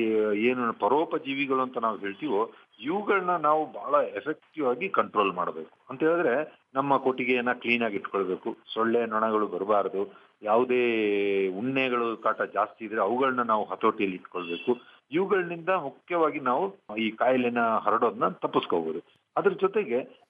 ಏನು ಪರೋಪಜೀವಿಗಳು ಅಂತ ನಾವು ಹೇಳ್ತೀವೋ ಇವುಗಳನ್ನ ನಾವು ಬಹಳ ಎಫೆಕ್ಟಿವ್ ಆಗಿ ಕಂಟ್ರೋಲ್ ಮಾಡಬೇಕು ಅಂತ ಹೇಳಿದ್ರೆ ನಮ್ಮ ಕೊಟ್ಟಿಗೆಯನ್ನ ಕ್ಲೀನ್ ಆಗಿ ಇಟ್ಕೊಳ್ಬೇಕು ಸೊಳ್ಳೆ ನೊಣಗಳು ಬರಬಾರದು ಯಾವುದೇ ಉಣ್ಣೆಗಳು ಕಾಟ ಜಾಸ್ತಿ ಇದ್ರೆ ಅವುಗಳನ್ನ ನಾವು ಹತೋಟಿಯಲ್ಲಿ ಇಟ್ಕೊಳ್ಬೇಕು ಇವುಗಳಿಂದ ಮುಖ್ಯವಾಗಿ ನಾವು ಈ ಕಾಯಿಲೆನ ಹರಡೋದನ್ನ ತಪ್ಪಿಸ್ಕೋಬಹುದು ಅದ್ರ ಜೊತೆಗೆ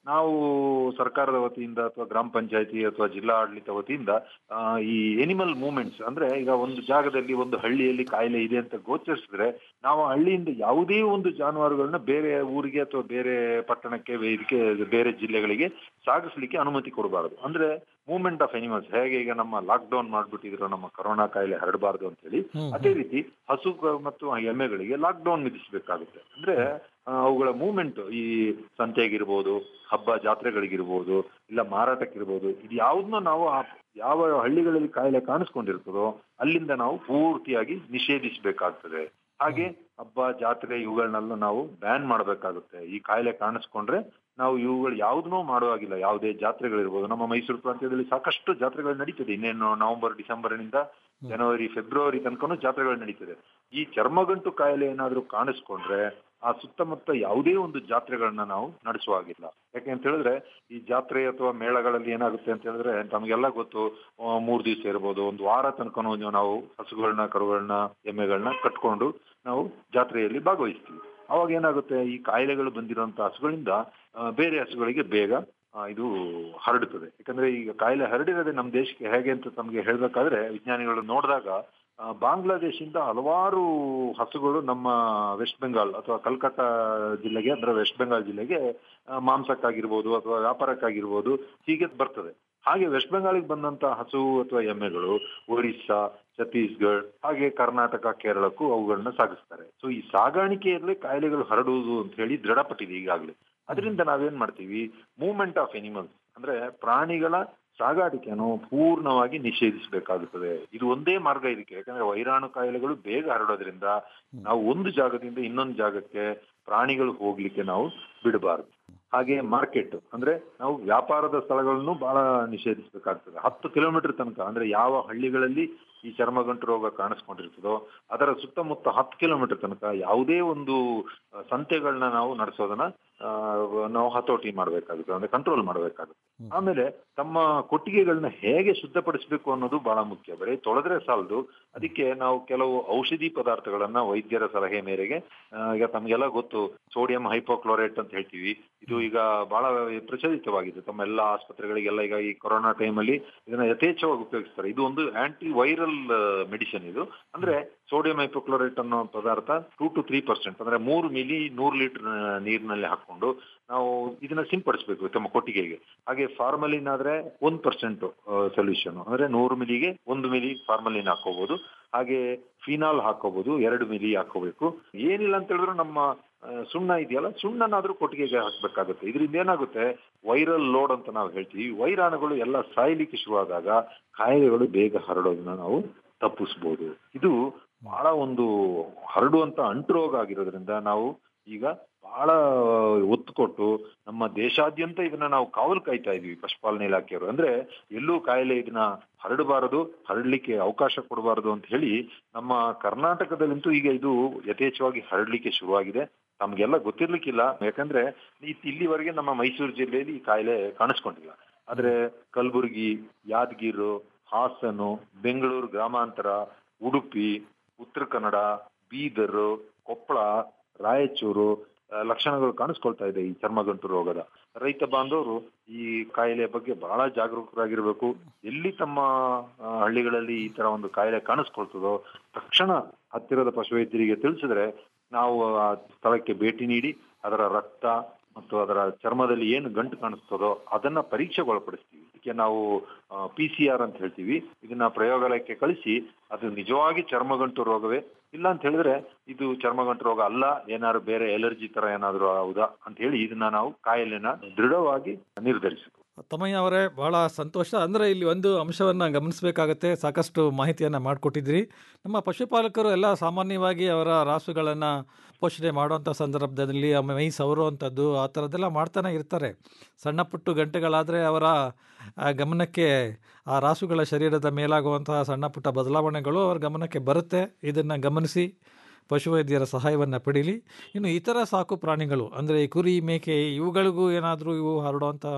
ನಾವು ಸರ್ಕಾರದ ವತಿಯಿಂದ ಅಥವಾ ಗ್ರಾಮ ಪಂಚಾಯತಿ ಅಥವಾ ಜಿಲ್ಲಾ ಆಡಳಿತ ವತಿಯಿಂದ ಆ, ಈ ಎನಿಮಲ್ ಮೂವ್ಮೆಂಟ್ಸ್ ಅಂದ್ರೆ ಈಗ ಒಂದು ಜಾಗದಲ್ಲಿ ಒಂದು ಹಳ್ಳಿಯಲ್ಲಿ ಕಾಯಿಲೆ ಇದೆ ಅಂತ ಗೋಚರಿಸಿದ್ರೆ ನಾವು ಆ ಹಳ್ಳಿಯಿಂದ ಯಾವುದೇ ಒಂದು ಜಾನುವಾರುಗಳನ್ನ ಬೇರೆ ಊರಿಗೆ ಅಥವಾ ಬೇರೆ ಪಟ್ಟಣಕ್ಕೆ ಇದಕ್ಕೆ ಬೇರೆ ಜಿಲ್ಲೆಗಳಿಗೆ ಸಾಗಿಸ್ಲಿಕ್ಕೆ ಅನುಮತಿ ಕೊಡಬಾರದು ಅಂದ್ರೆ ಮೂವ್ಮೆಂಟ್ ಆಫ್ ಎನಿಮಲ್ಸ್ ಹೇಗೆ ಈಗ ನಮ್ಮ ಲಾಕ್ ಡೌನ್ ಮಾಡ್ಬಿಟ್ಟಿದ್ರು ನಮ್ಮ ಕೊರೋನಾ ಕಾಯಿಲೆ ಹರಡಬಾರದು ಅಂತ ಹೇಳಿ ಅದೇ ರೀತಿ ಹಸು ಮತ್ತು ಎಮ್ಮೆಗಳಿಗೆ ಲಾಕ್ ಡೌನ್ ವಿಧಿಸಬೇಕಾಗುತ್ತೆ ಅಂದ್ರೆ ಆ, ಅವುಗಳ ಮೂವ್ಮೆಂಟ್ ಈ ಸಂತೆಗಿರ್ಬೋದು ಹಬ್ಬ ಜಾತ್ರೆಗಳಿಗಿರ್ಬೋದು ಇಲ್ಲ ಮಾರಾಟಕ್ಕಿರ್ಬೋದು ಇದು ಯಾವ್ದನ್ನ ನಾವು ಆ ಯಾವ ಹಳ್ಳಿಗಳಲ್ಲಿ ಕಾಯಿಲೆ ಕಾಣಿಸ್ಕೊಂಡಿರ್ತದೋ ಅಲ್ಲಿಂದ ನಾವು ಪೂರ್ತಿಯಾಗಿ ನಿಷೇಧಿಸಬೇಕಾಗ್ತದೆ ಹಾಗೆ ಹಬ್ಬ ಜಾತ್ರೆ ಇವುಗಳನ್ನೆಲ್ಲ ನಾವು ಬ್ಯಾನ್ ಮಾಡಬೇಕಾಗುತ್ತೆ ಈ ಕಾಯಿಲೆ ಕಾಣಿಸ್ಕೊಂಡ್ರೆ ನಾವು ಇವುಗಳು ಯಾವುದನ್ನೂ ಮಾಡುವಾಗಿಲ್ಲ ಯಾವುದೇ ಜಾತ್ರೆಗಳಿರ್ಬೋದು ನಮ್ಮ ಮೈಸೂರು ಪ್ರಾಂತ್ಯದಲ್ಲಿ ಸಾಕಷ್ಟು ಜಾತ್ರೆಗಳು ನಡೀತದೆ ಇನ್ನೇನು ನವೆಂಬರ್ ಡಿಸೆಂಬರ್ನಿಂದ ಜನವರಿ ಫೆಬ್ರವರಿ ತನಕನೂ ಜಾತ್ರೆಗಳು ನಡೀತದೆ ಈ ಚರ್ಮಗಂಟು ಕಾಯಿಲೆ ಏನಾದ್ರೂ ಕಾಣಿಸ್ಕೊಂಡ್ರೆ ಆ ಸುತ್ತಮುತ್ತ ಯಾವುದೇ ಒಂದು ಜಾತ್ರೆಗಳನ್ನ ನಾವು ನಡೆಸುವಾಗಿಲ್ಲ ಯಾಕೆ ಅಂತ ಹೇಳಿದ್ರೆ ಈ ಜಾತ್ರೆ ಅಥವಾ ಮೇಳಗಳಲ್ಲಿ ಏನಾಗುತ್ತೆ ಅಂತ ಹೇಳಿದ್ರೆ ತಮಗೆಲ್ಲ ಗೊತ್ತು ಆ, ಮೂರ್ ದಿವಸ ಇರ್ಬೋದು ಒಂದು ವಾರ ತನಕನೂ ನಾವು ಹಸುಗಳನ್ನ ಕರುಗಳನ್ನ ಎಮ್ಮೆಗಳನ್ನ ಕಟ್ಕೊಂಡು ನಾವು ಜಾತ್ರೆಯಲ್ಲಿ ಭಾಗವಹಿಸ್ತೀವಿ ಅವಾಗ ಏನಾಗುತ್ತೆ ಈ ಕಾಯಿಲೆಗಳು ಬಂದಿರುವಂತ ಹಸುಗಳಿಂದ ಆ, ಬೇರೆ ಹಸುಗಳಿಗೆ ಬೇಗ ಆ, ಇದು ಹರಡುತ್ತದೆ ಯಾಕಂದ್ರೆ ಈಗ ಕಾಯಿಲೆ ಹರಡಿರೋದೇ ನಮ್ಮ ದೇಶಕ್ಕೆ ಹೇಗೆ ಅಂತ ತಮಗೆ ಹೇಳ್ಬೇಕಾದ್ರೆ ವಿಜ್ಞಾನಿಗಳು ನೋಡಿದಾಗ ಆ, ಬಾಂಗ್ಲಾದೇಶಿಂದ ಹಲವಾರು ಹಸುಗಳು ನಮ್ಮ ವೆಸ್ಟ್ ಬೆಂಗಾಲ್ ಅಥವಾ ಕಲ್ಕತ್ತಾ ಜಿಲ್ಲೆಗೆ ಅಂದ್ರೆ ವೆಸ್ಟ್ ಬೆಂಗಾಲ್ ಜಿಲ್ಲೆಗೆ ಆ, ಮಾಂಸಕ್ಕಾಗಿರ್ಬೋದು ಅಥವಾ ವ್ಯಾಪಾರಕ್ಕಾಗಿರ್ಬೋದು ಹೀಗೆ ಬರ್ತದೆ ಹಾಗೆ ವೆಸ್ಟ್ ಬೆಂಗಾಲಿಗೆ ಬಂದಂತ ಹಸು ಅಥವಾ ಎಮ್ಮೆಗಳು ಒರಿಸ್ಸಾ ಛತ್ತೀಸ್ಗಢ ಹಾಗೆ ಕರ್ನಾಟಕ ಕೇರಳಕ್ಕೂ ಅವುಗಳನ್ನ ಸಾಗಿಸ್ತಾರೆ ಸೊ ಈ ಸಾಗಾಣಿಕೆಯಲ್ಲೇ ಕಾಯಿಲೆಗಳು ಹರಡುವುದು ಅಂತ ಹೇಳಿ ದೃಢಪಟ್ಟಿದೆ ಈಗಾಗಲೇ ಅದರಿಂದ ನಾವೇನ್ ಮಾಡ್ತೀವಿ ಮೂವ್ಮೆಂಟ್ ಆಫ್ ಎನಿಮಲ್ಸ್ ಅಂದ್ರೆ ಪ್ರಾಣಿಗಳ ಸಾಗಾಣಿಕೆಯನ್ನು ಪೂರ್ಣವಾಗಿ ನಿಷೇಧಿಸಬೇಕಾಗುತ್ತದೆ ಇದು ಒಂದೇ ಮಾರ್ಗ ಇದಕ್ಕೆ ಯಾಕಂದ್ರೆ ವೈರಾಣು ಕಾಯಿಲೆಗಳು ಬೇಗ ಹರಡೋದ್ರಿಂದ ನಾವು ಒಂದು ಜಾಗದಿಂದ ಇನ್ನೊಂದು ಜಾಗಕ್ಕೆ ಪ್ರಾಣಿಗಳು ಹೋಗ್ಲಿಕ್ಕೆ ನಾವು ಬಿಡಬಾರದು ಹಾಗೆ ಮಾರ್ಕೆಟ್ ಅಂದ್ರೆ ನಾವು ವ್ಯಾಪಾರದ ಸ್ಥಳಗಳನ್ನು ಬಹಳ ನಿಷೇಧಿಸಬೇಕಾಗ್ತದೆ ಹತ್ತು ಕಿಲೋಮೀಟರ್ ತನಕ ಅಂದ್ರೆ ಯಾವ ಹಳ್ಳಿಗಳಲ್ಲಿ ಈ ಚರ್ಮಗಂಟು ರೋಗ ಕಾಣಿಸ್ಕೊಂಡಿರ್ತದೋ ಅದರ ಸುತ್ತಮುತ್ತ ಹತ್ತು ಕಿಲೋಮೀಟರ್ ತನಕ ಯಾವುದೇ ಒಂದು ಆ, ಸಂತೆಗಳನ್ನ ನಾವು ನಡೆಸೋದನ್ನ ಆ, ನಾವು ಹತೋಟಿ ಮಾಡ್ಬೇಕಾಗುತ್ತೆ ಅಂದ್ರೆ ಕಂಟ್ರೋಲ್ ಮಾಡ್ಬೇಕಾಗುತ್ತೆ ಆಮೇಲೆ ತಮ್ಮ ಕೊಟ್ಟಿಗೆಗಳನ್ನ ಹೇಗೆ ಶುದ್ಧಪಡಿಸಬೇಕು ಅನ್ನೋದು ಬಹಳ ಮುಖ್ಯ ಬರೀ ತೊಳೆದ್ರೆ ಸಾಲದು ಅದಕ್ಕೆ ನಾವು ಕೆಲವು ಔಷಧಿ ಪದಾರ್ಥಗಳನ್ನ ವೈದ್ಯರ ಸಲಹೆ ಮೇರೆಗೆ ಆ, ಈಗ ತಮ್ಗೆಲ್ಲ ಗೊತ್ತು ಸೋಡಿಯಂ ಹೈಪೋಕ್ಲೋರೇಟ್ ಅಂತ ಹೇಳ್ತೀವಿ ಇದು ಈಗ ಬಹಳ ಪ್ರಚಲಿತವಾಗಿದೆ ತಮ್ಮ ಎಲ್ಲ ಆಸ್ಪತ್ರೆಗಳಿಗೆಲ್ಲ ಈಗ ಈ ಕೊರೋನಾ ಟೈಮಲ್ಲಿ ಇದನ್ನ ಯಥೇಚ್ಛವಾಗಿ ಉಪಯೋಗಿಸ್ತಾರೆ ಇದು ಒಂದು ಆಂಟಿ ವೈರಲ್ ಮೆಡಿಸಿನ್ ಇದು ಅಂದ್ರೆ ಸೋಡಿಯಂ ಹೈಪೋಕ್ಲೋರೇಟ್ ಅನ್ನೋ ಪದಾರ್ಥ ಟೂ ಟು ತ್ರೀ ಪರ್ಸೆಂಟ್ ಅಂದ್ರೆ ಮೂರು ಮಿಲಿ ನೂರು ಲೀಟರ್ ನೀರಿನಲ್ಲಿ ಹಾಕೊಂಡು ನಾವು ಇದನ್ನ ಸಿಂಪಡಿಸಬೇಕು ತಮ್ಮ ಕೊಟ್ಟಿಗೆಗೆ ಹಾಗೆ ಫಾರ್ಮಲಿನ್ ಆದ್ರೆ ಒಂದ್ ಪರ್ಸೆಂಟ್ ಸೊಲ್ಯೂಷನ್ ಅಂದ್ರೆ ನೂರು ಮಿಲಿಗೆ ಒಂದು ಮಿಲಿ ಫಾರ್ಮಲಿನ್ ಹಾಕೋಬಹುದು ಹಾಗೆ ಫಿನಾಲ್ ಹಾಕೋಬಹುದು ಎರಡು ಮಿಲಿ ಹಾಕೋಬೇಕು ಏನಿಲ್ಲ ಅಂತ ಹೇಳಿದ್ರು ನಮ್ಮ ಆ, ಸುಣ್ಣ ಇದೆಯಲ್ಲ ಸುಣ್ಣನಾದ್ರೂ ಕೊಟ್ಟಿಗೆಗೆ ಹಾಕ್ಬೇಕಾಗುತ್ತೆ ಇದರಿಂದ ಏನಾಗುತ್ತೆ ವೈರಲ್ ಲೋಡ್ ಅಂತ ನಾವು ಹೇಳ್ತೀವಿ ವೈರಾಣುಗಳು ಎಲ್ಲ ಸಾಯ್ಲಿಕ್ಕೆ ಶುರುವಾದಾಗ ಕಾಯಿಲೆಗಳು ಬೇಗ ಹರಡೋದನ್ನ ನಾವು ತಪ್ಪಿಸ್ಬೋದು ಇದು ಬಹಳ ಒಂದು ಹರಡುವಂತ ಅಂಟುರೋಗ ಆಗಿರೋದ್ರಿಂದ ನಾವು ಈಗ ಬಹಳ ಒತ್ತು ಕೊಟ್ಟು ನಮ್ಮ ದೇಶಾದ್ಯಂತ ಇದನ್ನ ನಾವು ಕಾವಲು ಕಾಯ್ತಾ ಇದೀವಿ ಪಶುಪಾಲನೆ ಇಲಾಖೆಯವರು ಅಂದ್ರೆ ಎಲ್ಲೂ ಕಾಯಿಲೆ ಇದನ್ನ ಹರಡಬಾರದು ಹರಡ್ಲಿಕ್ಕೆ ಅವಕಾಶ ಕೊಡಬಾರದು ಅಂತ ಹೇಳಿ ನಮ್ಮ ಕರ್ನಾಟಕದಲ್ಲಂತೂ ಈಗ ಇದು ಯಥೇಚ್ಛವಾಗಿ ಹರಡ್ಲಿಕ್ಕೆ ಶುರುವಾಗಿದೆ ತಮ್ಗೆಲ್ಲ ಗೊತ್ತಿರ್ಲಿಕ್ಕಿಲ್ಲ ಯಾಕಂದ್ರೆ ಈ- ಇಲ್ಲಿವರೆಗೆ ನಮ್ಮ ಮೈಸೂರು ಜಿಲ್ಲೆಯಲ್ಲಿ ಈ ಕಾಯಿಲೆ ಕಾಣಿಸ್ಕೊಂಡಿಲ್ಲ ಆದ್ರೆ ಕಲಬುರಗಿ ಯಾದಗಿರು ಹಾಸನು ಬೆಂಗಳೂರು ಗ್ರಾಮಾಂತರ ಉಡುಪಿ ಉತ್ತರ ಕನ್ನಡ ಬೀದರ್ ಕೊಪ್ಪಳ ರಾಯಚೂರು ಆ, ಲಕ್ಷಣಗಳು ಕಾಣಿಸ್ಕೊಳ್ತಾ ಇದೆ ಈ ಚರ್ಮಗಂಟು ರೋಗದ ರೈತ ಬಾಂಧವರು ಈ ಕಾಯಿಲೆ ಬಗ್ಗೆ ಬಹಳ ಜಾಗರೂಕರಾಗಿರ್ಬೇಕು ಎಲ್ಲಿ ತಮ್ಮ ಆ, ಹಳ್ಳಿಗಳಲ್ಲಿ ಈ ತರ ಒಂದು ಕಾಯಿಲೆ ಕಾಣಿಸ್ಕೊಳ್ತದೋ ತಕ್ಷಣ ಹತ್ತಿರದ ಪಶುವೈದ್ಯರಿಗೆ ತಿಳಿಸಿದ್ರೆ ನಾವು ಆ ಸ್ಥಳಕ್ಕೆ ಭೇಟಿ ನೀಡಿ ಅದರ ರಕ್ತ ಮತ್ತು ಅದರ ಚರ್ಮದಲ್ಲಿ ಏನು ಗಂಟು ಕಾಣಿಸ್ತದೋ ಅದನ್ನ ಪರೀಕ್ಷೆಗೆ ಒಳಪಡಿಸ್ತೀವಿ ಇದಕ್ಕೆ ನಾವು ಪಿ ಸಿ ಆರ್ ಅಂತ ಹೇಳ್ತೀವಿ ಇದನ್ನ ಪ್ರಯೋಗಾಲಯಕ್ಕೆ ಕಳಿಸಿ ಅದು ನಿಜವಾಗಿ ಚರ್ಮಗಂಟು ರೋಗವೇ ಇಲ್ಲ ಅಂತ ಹೇಳಿದ್ರೆ ಇದು ಚರ್ಮಗಂಟು ರೋಗ ಅಲ್ಲ ಏನಾದ್ರು ಬೇರೆ ಎಲರ್ಜಿ ತರ ಏನಾದ್ರು ಹೌದಾ ಅಂತ ಹೇಳಿ ಇದನ್ನ ನಾವು ಕಾಯಿಲೆನ ದೃಢವಾಗಿ ನಿರ್ಧರಿಸಬೇಕು ತಮ್ಮಯ್ಯ ಅವರೇ ಬಹಳ ಸಂತೋಷ ಅಂದರೆ ಇಲ್ಲಿ ಒಂದು ಅಂಶವನ್ನು ಗಮನಿಸಬೇಕಾಗತ್ತೆ ಸಾಕಷ್ಟು ಮಾಹಿತಿಯನ್ನು ಮಾಡಿಕೊಟ್ಟಿದ್ದೀರಿ ನಮ್ಮ ಪಶುಪಾಲಕರು ಎಲ್ಲ ಸಾಮಾನ್ಯವಾಗಿ ಅವರ ರಾಸುಗಳನ್ನು ಪೋಷಣೆ ಮಾಡುವಂಥ ಸಂದರ್ಭದಲ್ಲಿ ಆಮೇಲೆ ಮೈ ಸವರುವಂಥದ್ದು ಆ ಥರದ್ದೆಲ್ಲ ಮಾಡ್ತಾನೆ ಇರ್ತಾರೆ ಸಣ್ಣ ಪುಟ್ಟು ಗಂಟೆಗಳಾದರೆ ಅವರ ಆ ಗಮನಕ್ಕೆ ಆ ರಾಸುಗಳ ಶರೀರದ ಮೇಲಾಗುವಂತಹ ಸಣ್ಣ ಪುಟ್ಟ ಬದಲಾವಣೆಗಳು ಅವರ ಗಮನಕ್ಕೆ ಬರುತ್ತೆ ಇದನ್ನು ಗಮನಿಸಿ ಪಶುವೈದ್ಯರ ಸಹಾಯವನ್ನು ಪಡೀಲಿ ಇನ್ನು ಇತರ ಸಾಕು ಪ್ರಾಣಿಗಳು ಅಂದರೆ ಈ ಕುರಿ ಮೇಕೆ ಇವುಗಳಿಗೂ ಏನಾದರೂ ಇವು ಹರಡುವಂಥ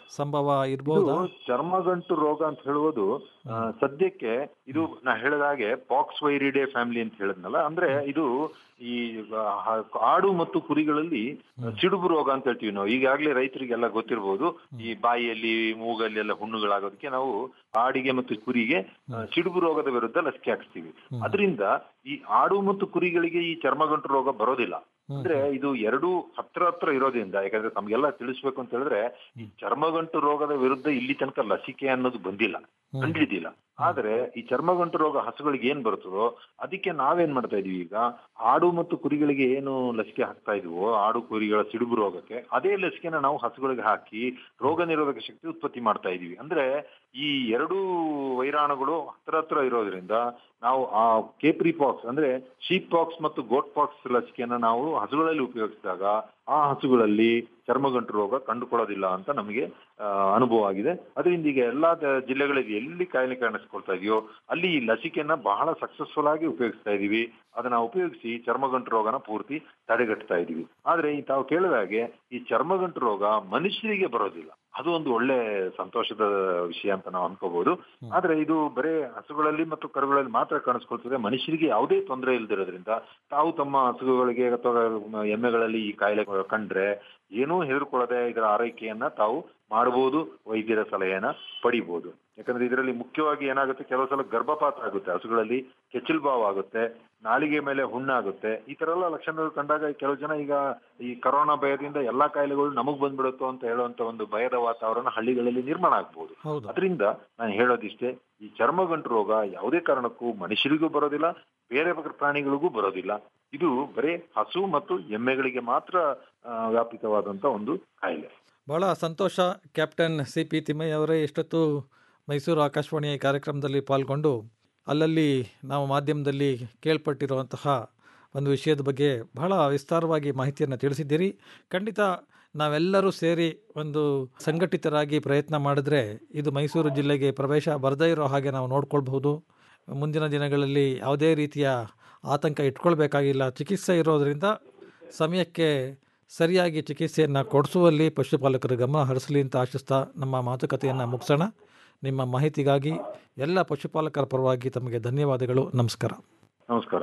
ಸಂಭವ ಇದು ಇರ್ಬೋದಾ ಚರ್ಮಗಂಟು ರೋಗ ಅಂತ ಹೇಳುವುದು ಆ, ಸದ್ಯಕ್ಕೆ ಇದು ನಾ ಹೇಳಿದ ಹಾಗೆ ಪಾಕ್ಸ್ ವೈರಿಡೆ ಫ್ಯಾಮಿಲಿ ಅಂತ ಹೇಳಿದ್ನಲ್ಲ ಅಂದ್ರೆ ಇದು ಈ ಆ, ಆಡು ಮತ್ತು ಕುರಿಗಳಲ್ಲಿ ಸಿಡುಬು ರೋಗ ಅಂತ ಹೇಳ್ತೀವಿ ನಾವು ಈಗಾಗಲೇ ರೈತರಿಗೆಲ್ಲ ಗೊತ್ತಿರಬಹುದು ಈ ಬಾಯಿಯಲ್ಲಿ ಮೂಗಲ್ಲಿ ಎಲ್ಲ ಹುಣ್ಣುಗಳಾಗೋದಕ್ಕೆ ನಾವು ಆಡಿಗೆ ಮತ್ತು ಕುರಿಗೆ ಆ, ಸಿಡುಬು ರೋಗದ ವಿರುದ್ಧ ಲಸಿಕೆ ಹಾಕ್ಸ್ತೀವಿ ಅದರಿಂದ ಈ ಆಡು ಮತ್ತು ಕುರಿಗಳಿಗೆ ಈ ಚರ್ಮಗಂಟು ರೋಗ ಬರೋದಿಲ್ಲ ಅಂದ್ರೆ ಇದು ಎರಡು ಹತ್ರ ಹತ್ರ ಇರೋದ್ರಿಂದ ಯಾಕಂದ್ರೆ ತಮ್ಗೆಲ್ಲ ತಿಳಿಸ್ಬೇಕು ಅಂತ ಹೇಳಿದ್ರೆ ಈ ಚರ್ಮಗಂಟು ರೋಗದ ವಿರುದ್ಧ ಇಲ್ಲಿ ತನಕ ಲಸಿಕೆ ಅನ್ನೋದು ಬಂದಿಲ್ಲ ಕಂಡಿದ್ದಿಲ್ಲ ಆದ್ರೆ ಈ ಚರ್ಮಗಂಟು ರೋಗ ಹಸುಗಳಿಗೆ ಏನ್ ಬರ್ತದೋ ಅದಕ್ಕೆ ನಾವೇನ್ ಮಾಡ್ತಾ ಇದೀವಿ ಈಗ ಆಡು ಮತ್ತು ಕುರಿಗಳಿಗೆ ಏನು ಲಸಿಕೆ ಹಾಕ್ತಾ ಇದೀವೋ ಆಡು ಕುರಿಗಳ ಸಿಡುಬು ರೋಗಕ್ಕೆ ಅದೇ ಲಸಿಕೆನ ನಾವು ಹಸುಗಳಿಗೆ ಹಾಕಿ ರೋಗ ನಿರೋಧಕ ಶಕ್ತಿ ಉತ್ಪತ್ತಿ ಮಾಡ್ತಾ ಇದೀವಿ ಅಂದ್ರೆ ಈ ಎರಡೂ ವೈರಾಣುಗಳು ಹತ್ರ ಹತ್ರ ಇರೋದ್ರಿಂದ ನಾವು ಆ ಕೇಪ್ರಿ ಪಾಕ್ಸ್ ಅಂದ್ರೆ ಶೀಪ್ ಪಾಕ್ಸ್ ಮತ್ತು ಗೋಟ್ ಪಾಕ್ಸ್ ಲಸಿಕೆಯನ್ನ ನಾವು ಹಸುಗಳಲ್ಲಿ ಉಪಯೋಗಿಸಿದಾಗ ಆ ಹಸುಗಳಲ್ಲಿ ಚರ್ಮಗಂಟು ರೋಗ ಕಂಡುಕೊಳ್ಳೋದಿಲ್ಲ ಅಂತ ನಮಗೆ ಆ, ಅನುಭವ ಆಗಿದೆ ಅದರಿಂದ ಈಗ ಎಲ್ಲಾ ದ- ಜಿಲ್ಲೆಗಳಲ್ಲಿ ಎಲ್ಲಿ ಕಾಯಿಲೆ ಕಾಣಿಸ್ಕೊಳ್ತಾ ಇದೆಯೋ ಅಲ್ಲಿ ಈ ಲಸಿಕೆಯನ್ನ ಬಹಳ ಸಕ್ಸಸ್ಫುಲ್ ಆಗಿ ಉಪಯೋಗಿಸ್ತಾ ಇದೀವಿ ಅದನ್ನ ಉಪಯೋಗಿಸಿ ಚರ್ಮಗಂಟು ರೋಗನ ಪೂರ್ತಿ ತಡೆಗಟ್ತಾ ಇದೀವಿ ಆದ್ರೆ ಈ ತಾವು ಕೇಳಿದ ಹಾಗೆ ಈ ಚರ್ಮಗಂಟು ರೋಗ ಮನುಷ್ಯರಿಗೆ ಬರೋದಿಲ್ಲ ಅದು ಒಂದು ಒಳ್ಳೆ ಸಂತೋಷದ ವಿಷಯ ಅಂತ ನಾವು ಅನ್ಕೋಬಹುದು ಆದ್ರೆ ಇದು ಬರೇ ಹಸುಗಳಲ್ಲಿ ಮತ್ತು ಕರುಗಳಲ್ಲಿ ಮಾತ್ರ ಕಾಣಿಸ್ಕೊಳ್ತದೆ ಮನುಷ್ಯರಿಗೆ ಯಾವುದೇ ತೊಂದರೆ ಇಲ್ದಿರೋದ್ರಿಂದ ತಾವು ತಮ್ಮ ಹಸುಗಳಿಗೆ ಅಥವಾ ಎಮ್ಮೆಗಳಲ್ಲಿ ಈ ಕಾಯಿಲೆ ಕಂಡ್ರೆ ಏನೂ ಹೆದರ್ಕೊಳ್ಳದೆ ಇದರ ಆರೈಕೆಯನ್ನ ತಾವು ಮಾಡಬಹುದು ವೈದ್ಯರ ಸಲಹೆಯನ್ನ ಪಡಿಬಹುದು ಯಾಕಂದ್ರೆ ಇದರಲ್ಲಿ ಮುಖ್ಯವಾಗಿ ಏನಾಗುತ್ತೆ ಕೆಲವು ಸಲ ಗರ್ಭಪಾತ ಆಗುತ್ತೆ ಹಸುಗಳಲ್ಲಿ ಕೆಚ್ಚಲು ಬಾವು ಆಗುತ್ತೆ ನಾಲಿಗೆ ಮೇಲೆ ಹುಣ್ಣಾಗುತ್ತೆ ಈ ತರ ಎಲ್ಲ ಲಕ್ಷಣಗಳು ಕಂಡಾಗ ಕೆಲವು ಜನ ಈಗ ಈ ಕರೋನಾ ಭಯದಿಂದ ಎಲ್ಲಾ ಕಾಯಿಲೆಗಳು ನಮಗ್ ಬಂದ್ಬಿಡುತ್ತೋ ಅಂತ ಹೇಳುವಂತ ಒಂದು ಭಯದ ವಾತಾವರಣ ಹಳ್ಳಿಗಳಲ್ಲಿ ನಿರ್ಮಾಣ ಆಗ್ಬಹುದು ಹೌದು ಅದರಿಂದ ನಾನು ಹೇಳೋದಿಷ್ಟೇ ಈ ಚರ್ಮಗಂಟು ರೋಗ ಯಾವುದೇ ಕಾರಣಕ್ಕೂ ಮನುಷ್ಯರಿಗೂ ಬರೋದಿಲ್ಲ ಬೇರೆ ಬೇರೆ ಪ್ರಾಣಿಗಳಿಗೂ ಬರೋದಿಲ್ಲ ಇದು ಬರೀ ಹಸು ಮತ್ತು ಎಮ್ಮೆಗಳಿಗೆ ಮಾತ್ರ ಆ, ವ್ಯಾಪಿತವಾದಂತ ಒಂದು ಕಾಯಿಲೆ ಬಹಳ ಸಂತೋಷ ಕ್ಯಾಪ್ಟನ್ ಸಿ ಪಿ ತಿಮ್ಮಯ್ಯ ಅವರೇ ಇಷ್ಟೊತ್ತು ಮೈಸೂರು ಆಕಾಶವಾಣಿಯ ಈ ಕಾರ್ಯಕ್ರಮದಲ್ಲಿ ಪಾಲ್ಗೊಂಡು ಅಲ್ಲಲ್ಲಿ ನಾವು ಮಾಧ್ಯಮದಲ್ಲಿ ಕೇಳ್ಪಟ್ಟಿರುವಂತಹ ಒಂದು ವಿಷಯದ ಬಗ್ಗೆ ಬಹಳ ವಿಸ್ತಾರವಾಗಿ ಮಾಹಿತಿಯನ್ನು ತಿಳಿಸಿದ್ದೀರಿ ಖಂಡಿತ ನಾವೆಲ್ಲರೂ ಸೇರಿ ಒಂದು ಸಂಘಟಿತರಾಗಿ ಪ್ರಯತ್ನ ಮಾಡಿದ್ರೆ ಇದು ಮೈಸೂರು ಜಿಲ್ಲೆಗೆ ಪ್ರವೇಶ ಬರದೇ ಇರೋ ಹಾಗೆ ನಾವು ನೋಡ್ಕೊಳ್ಬಹುದು ಮುಂದಿನ ದಿನಗಳಲ್ಲಿ ಯಾವುದೇ ರೀತಿಯ ಆತಂಕ ಇಟ್ಕೊಳ್ಬೇಕಾಗಿಲ್ಲ ಚಿಕಿತ್ಸೆ ಇರೋದರಿಂದ ಸಮಯಕ್ಕೆ ಸರಿಯಾಗಿ ಚಿಕಿತ್ಸೆಯನ್ನು ಕೊಡಿಸುವಲ್ಲಿ ಪಶುಪಾಲಕರು ಗಮನ ಹರಿಸಲಿ ಅಂತ ಆಶಿಸ್ತಾ ನಮ್ಮ ಮಾತುಕತೆಯನ್ನು ಮುಗಿಸೋಣ ನಿಮ್ಮ ಮಾಹಿತಿಗಾಗಿ ಎಲ್ಲ ಪಶುಪಾಲಕರ ಪರವಾಗಿ ತಮಗೆ ಧನ್ಯವಾದಗಳು ನಮಸ್ಕಾರ ನಮಸ್ಕಾರ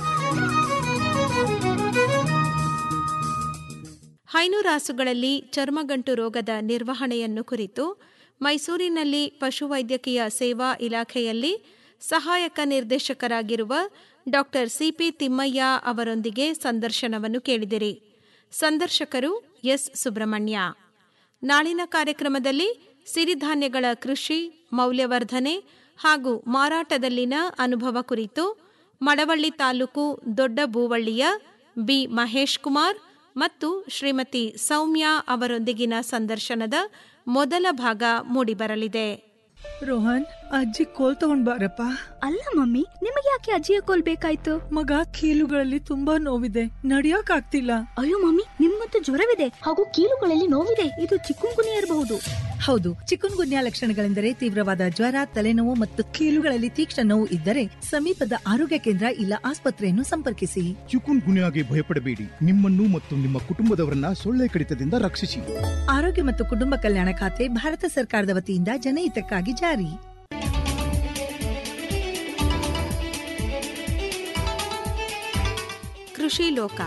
ಹೈನುರಾಸುಗಳಲ್ಲಿ ಚರ್ಮಗಂಟು ರೋಗದ ನಿರ್ವಹಣೆಯನ್ನು ಕುರಿತು ಮೈಸೂರಿನಲ್ಲಿ ಪಶುವೈದ್ಯಕೀಯ ಸೇವಾ ಇಲಾಖೆಯಲ್ಲಿ ಸಹಾಯಕ ನಿರ್ದೇಶಕರಾಗಿರುವ ಡಾಕ್ಟರ್ ಸಿಪಿ ತಿಮ್ಮಯ್ಯ ಅವರೊಂದಿಗೆ ಸಂದರ್ಶನವನ್ನು ಕೇಳಿದಿರಿ ಸಂದರ್ಶಕರು ಎಸ್ ಸುಬ್ರಹ್ಮಣ್ಯ ನಾಳಿನ ಕಾರ್ಯಕ್ರಮದಲ್ಲಿ ಸಿರಿಧಾನ್ಯಗಳ ಕೃಷಿ ಮೌಲ್ಯವರ್ಧನೆ ಹಾಗೂ ಮಾರಾಟದಲ್ಲಿನ ಅನುಭವ ಕುರಿತು ಮಳವಳ್ಳಿ ತಾಲೂಕು ದೊಡ್ಡ ಬೂವಳ್ಳಿಯ ಬಿ ಮಹೇಶ್ ಕುಮಾರ್ ಮತ್ತು ಶ್ರೀಮತಿ ಸೌಮ್ಯ ಅವರೊಂದಿಗಿನ ಸಂದರ್ಶನದ ಮೊದಲ ಭಾಗ ಮೂಡಿಬರಲಿದೆ ರೋಹನ್ ಅಜ್ಜಿ ಕೋಲ್ ತಗೊಂಡ್ ಬಾರಪ್ಪ ಅಲ್ಲ ಮಮ್ಮಿ ನಿಮಗೆ ಯಾಕೆ ಅಜ್ಜಿಯ ಕೋಲ್ ಬೇಕಾಯ್ತು ಮಗ ಕೀಲುಗಳಲ್ಲಿ ತುಂಬಾ ನೋವಿದೆ ನಡಿಯಕ್ ಆಗ್ತಿಲ್ಲ ಅಯ್ಯೋ ಮಮ್ಮಿ ನಿಮ್ಮಂತೂ ಜ್ವರವಿದೆ ಹಾಗೂ ಕೀಲುಗಳಲ್ಲಿ ನೋವಿದೆ ಇದು ಚಿಕ್ಕುಂಗುನಿ ಇರಬಹುದು ಹೌದು ಚಿಕುನ್ ಗುನ್ಯಾ ಲಕ್ಷಣಗಳೆಂದರೆ ತೀವ್ರವಾದ ಜ್ವರ ತಲೆನೋವು ಮತ್ತು ಕೀಲುಗಳಲ್ಲಿ ತೀಕ್ಷ್ಣ ನೋವು ಇದ್ದರೆ ಸಮೀಪದ ಆರೋಗ್ಯ ಕೇಂದ್ರ ಇಲ್ಲ ಆಸ್ಪತ್ರೆಯನ್ನು ಸಂಪರ್ಕಿಸಿ ಚಿಕುನ್ ಗುನ್ಯಾಗೆ ಭಯಪಡಬೇಡಿ ನಿಮ್ಮನ್ನು ಮತ್ತು ನಿಮ್ಮ ಕುಟುಂಬದವರನ್ನ ಸೊಳ್ಳೆ ಕಡಿತದಿಂದ ರಕ್ಷಿಸಿ ಆರೋಗ್ಯ ಮತ್ತು ಕುಟುಂಬ ಕಲ್ಯಾಣ ಖಾತೆ ಭಾರತ ಸರ್ಕಾರದ ವತಿಯಿಂದ ಜನಹಿತಕ್ಕಾಗಿ ಜಾರಿ ಕೃಷಿ ಲೋಕ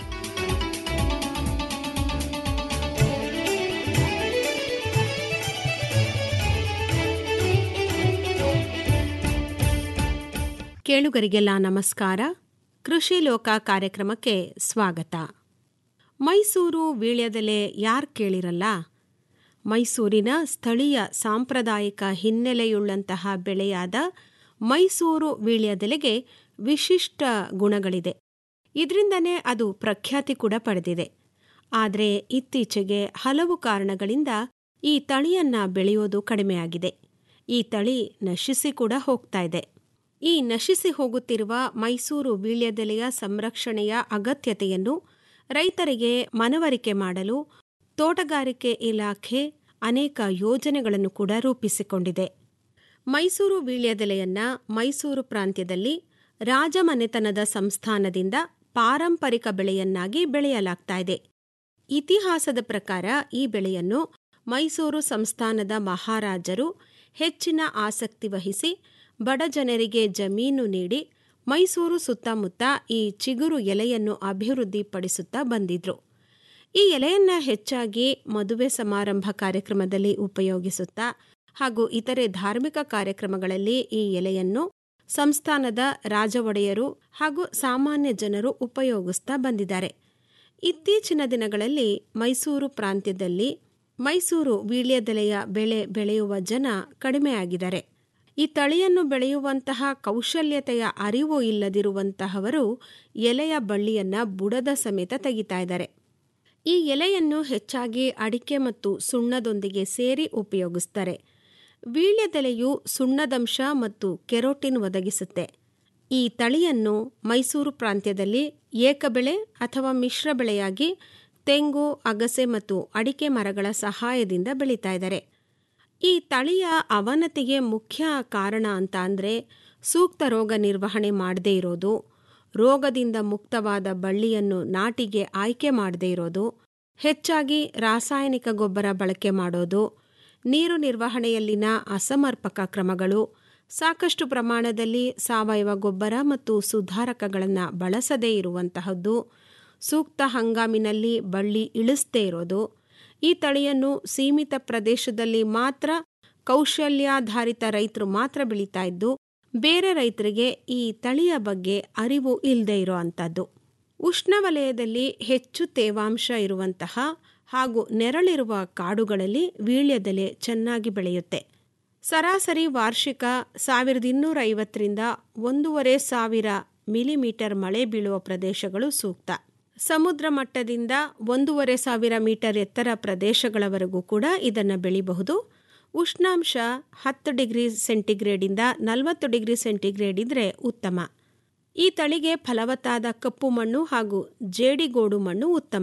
ಕೇಳುಗರಿಗೆಲ್ಲ ನಮಸ್ಕಾರ ಕೃಷಿ ಲೋಕ ಕಾರ್ಯಕ್ರಮಕ್ಕೆ ಸ್ವಾಗತ ಮೈಸೂರು ವೀಳ್ಯದೆಲೆ ಯಾರು ಕೇಳಿರಲ್ಲ ಮೈಸೂರಿನ ಸ್ಥಳೀಯ ಸಾಂಪ್ರದಾಯಿಕ ಹಿನ್ನೆಲೆಯುಳ್ಳಂತಹ ಬೆಳೆಯಾದ ಮೈಸೂರು ವೀಳ್ಯದೆಲೆಗೆ ವಿಶಿಷ್ಟ ಗುಣಗಳಿದೆ ಇದರಿಂದನೇ ಅದು ಪ್ರಖ್ಯಾತಿ ಕೂಡ ಪಡೆದಿದೆ ಆದರೆ ಇತ್ತೀಚೆಗೆ ಹಲವು ಕಾರಣಗಳಿಂದ ಈ ತಳಿಯನ್ನ ಬೆಳೆಯೋದು ಕಡಿಮೆಯಾಗಿದೆ ಈ ತಳಿ ನಶಿಸಿ ಕೂಡ ಹೋಗ್ತಾ ಇದೆ ಈ ನಶಿಸಿ ಹೋಗುತ್ತಿರುವ ಮೈಸೂರು ವೀಳ್ಯದೆಲೆಯ ಸಂರಕ್ಷಣೆಯ ಅಗತ್ಯತೆಯನ್ನು ರೈತರಿಗೆ ಮನವರಿಕೆ ಮಾಡಲು ತೋಟಗಾರಿಕೆ ಇಲಾಖೆ ಅನೇಕ ಯೋಜನೆಗಳನ್ನು ಕೂಡ ರೂಪಿಸಿಕೊಂಡಿದೆ ಮೈಸೂರು ವೀಳ್ಯದೆಲೆಯನ್ನ ಮೈಸೂರು ಪ್ರಾಂತ್ಯದಲ್ಲಿ ರಾಜಮನೆತನದ ಸಂಸ್ಥಾನದಿಂದ ಪಾರಂಪರಿಕ ಬೆಳೆಯನ್ನಾಗಿ ಬೆಳೆಯಲಾಗ್ತಾ ಇದೆ ಇತಿಹಾಸದ ಪ್ರಕಾರ ಈ ಬೆಳೆಯನ್ನು ಮೈಸೂರು ಸಂಸ್ಥಾನದ ಮಹಾರಾಜರು ಹೆಚ್ಚಿನ ಆಸಕ್ತಿ ವಹಿಸಿ ಬಡ ಜನರಿಗೆ ಜಮೀನು ನೀಡಿ ಮೈಸೂರು ಸುತ್ತಮುತ್ತ ಈ ಚಿಗುರು ಎಲೆಯನ್ನು ಅಭಿವೃದ್ಧಿಪಡಿಸುತ್ತಾ ಬಂದಿದ್ರು ಈ ಎಲೆಯನ್ನು ಹೆಚ್ಚಾಗಿ ಮದುವೆ ಸಮಾರಂಭ ಕಾರ್ಯಕ್ರಮದಲ್ಲಿ ಉಪಯೋಗಿಸುತ್ತಾ ಹಾಗೂ ಇತರೆ ಧಾರ್ಮಿಕ ಕಾರ್ಯಕ್ರಮಗಳಲ್ಲಿ ಈ ಎಲೆಯನ್ನು ಸಂಸ್ಥಾನದ ರಾಜ ಒಡೆಯರು ಹಾಗೂ ಸಾಮಾನ್ಯ ಜನರು ಉಪಯೋಗಿಸ್ತಾ ಬಂದಿದ್ದಾರೆ ಇತ್ತೀಚಿನ ದಿನಗಳಲ್ಲಿ ಮೈಸೂರು ಪ್ರಾಂತ್ಯದಲ್ಲಿ ಮೈಸೂರು ವೀಳ್ಯದೆಲೆಯ ಬೆಳೆ ಬೆಳೆಯುವ ಜನ ಕಡಿಮೆಯಾಗಿದ್ದಾರೆ ಈ ತಳಿಯನ್ನು ಬೆಳೆಯುವಂತಹ ಕೌಶಲ್ಯತೆಯ ಅರಿವು ಇಲ್ಲದಿರುವಂತಹವರು ಎಲೆಯ ಬಳ್ಳಿಯನ್ನ ಬುಡದ ಸಮೇತ ತೆಗಿತಾ ಇದ್ದಾರೆ ಈ ಎಲೆಯನ್ನು ಹೆಚ್ಚಾಗಿ ಅಡಿಕೆ ಮತ್ತು ಸುಣ್ಣದೊಂದಿಗೆ ಸೇರಿ ಉಪಯೋಗಿಸ್ತಾರೆ ವೀಳ್ಯದೆಲೆಯು ಸುಣ್ಣದಂಶ ಮತ್ತು ಕೆರೋಟಿನ್ ಒದಗಿಸುತ್ತೆ ಈ ತಳಿಯನ್ನು ಮೈಸೂರು ಪ್ರಾಂತ್ಯದಲ್ಲಿ ಏಕಬೆಳೆ ಅಥವಾ ಮಿಶ್ರ ಬೆಳೆಯಾಗಿ ತೆಂಗು ಅಗಸೆ ಮತ್ತು ಅಡಿಕೆ ಮರಗಳ ಸಹಾಯದಿಂದ ಬೆಳೀತಾ ಇದ್ದಾರೆ ಈ ತಳಿಯ ಅವನತಿಗೆ ಮುಖ್ಯ ಕಾರಣ ಅಂತ ಅಂದರೆ ಸೂಕ್ತ ರೋಗ ನಿರ್ವಹಣೆ ಮಾಡದೇ ಇರೋದು ರೋಗದಿಂದ ಮುಕ್ತವಾದ ಬಳ್ಳಿಯನ್ನು ನಾಟಿಗೆ ಆಯ್ಕೆ ಮಾಡದೇ ಇರೋದು ಹೆಚ್ಚಾಗಿ ರಾಸಾಯನಿಕ ಗೊಬ್ಬರ ಬಳಕೆ ಮಾಡೋದು ನೀರು ನಿರ್ವಹಣೆಯಲ್ಲಿನ ಅಸಮರ್ಪಕ ಕ್ರಮಗಳು ಸಾಕಷ್ಟು ಪ್ರಮಾಣದಲ್ಲಿ ಸಾವಯವ ಗೊಬ್ಬರ ಮತ್ತು ಸುಧಾರಕಗಳನ್ನು ಬಳಸದೇ ಇರುವಂತಹದ್ದು ಸೂಕ್ತ ಹಂಗಾಮಿನಲ್ಲಿ ಬಳ್ಳಿ ಇಳಿಸದೇ ಇರೋದು ಈ ತಳಿಯನ್ನು ಸೀಮಿತ ಪ್ರದೇಶದಲ್ಲಿ ಮಾತ್ರ ಕೌಶಲ್ಯಾಧಾರಿತ ರೈತರು ಮಾತ್ರ ಬೆಳೀತಾ ಇದ್ದು ಬೇರೆ ರೈತರಿಗೆ ಈ ತಳಿಯ ಬಗ್ಗೆ ಅರಿವು ಇಲ್ಲದೆ ಇರೋ ಅಂಥದ್ದು ಉಷ್ಣವಲಯದಲ್ಲಿ ಹೆಚ್ಚು ತೇವಾಂಶ ಇರುವಂತಹ ಹಾಗೂ ನೆರಳಿರುವ ಕಾಡುಗಳಲ್ಲಿ ವೀಳ್ಯದೆಲೆ ಚೆನ್ನಾಗಿ ಬೆಳೆಯುತ್ತೆ ಸರಾಸರಿ ವಾರ್ಷಿಕ ಸಾವಿರದ ಇನ್ನೂರ ಐವತ್ತರಿಂದ ಒಂದೂವರೆ ಸಾವಿರ ಮಿಲಿಮೀಟರ್ ಮಳೆ ಬೀಳುವ ಪ್ರದೇಶಗಳು ಸೂಕ್ತ ಸಮುದ್ರ ಮಟ್ಟದಿಂದ ಒಂದೂವರೆ ಸಾವಿರ ಮೀಟರ್ ಎತ್ತರ ಪ್ರದೇಶಗಳವರೆಗೂ ಕೂಡ ಇದನ್ನು ಬೆಳಿಬಹುದು ಉಷ್ಣಾಂಶ ಹತ್ತು ಡಿಗ್ರಿ ಸೆಂಟಿಗ್ರೇಡಿಂದ ನಲವತ್ತು ಡಿಗ್ರಿ ಸೆಂಟಿಗ್ರೇಡ್ ಇದ್ರೆ ಉತ್ತಮ ಈ ತಳಿಗೆ ಫಲವತ್ತಾದ ಕಪ್ಪು ಮಣ್ಣು ಹಾಗೂ ಜೇಡಿಗೋಡು ಮಣ್ಣು ಉತ್ತಮ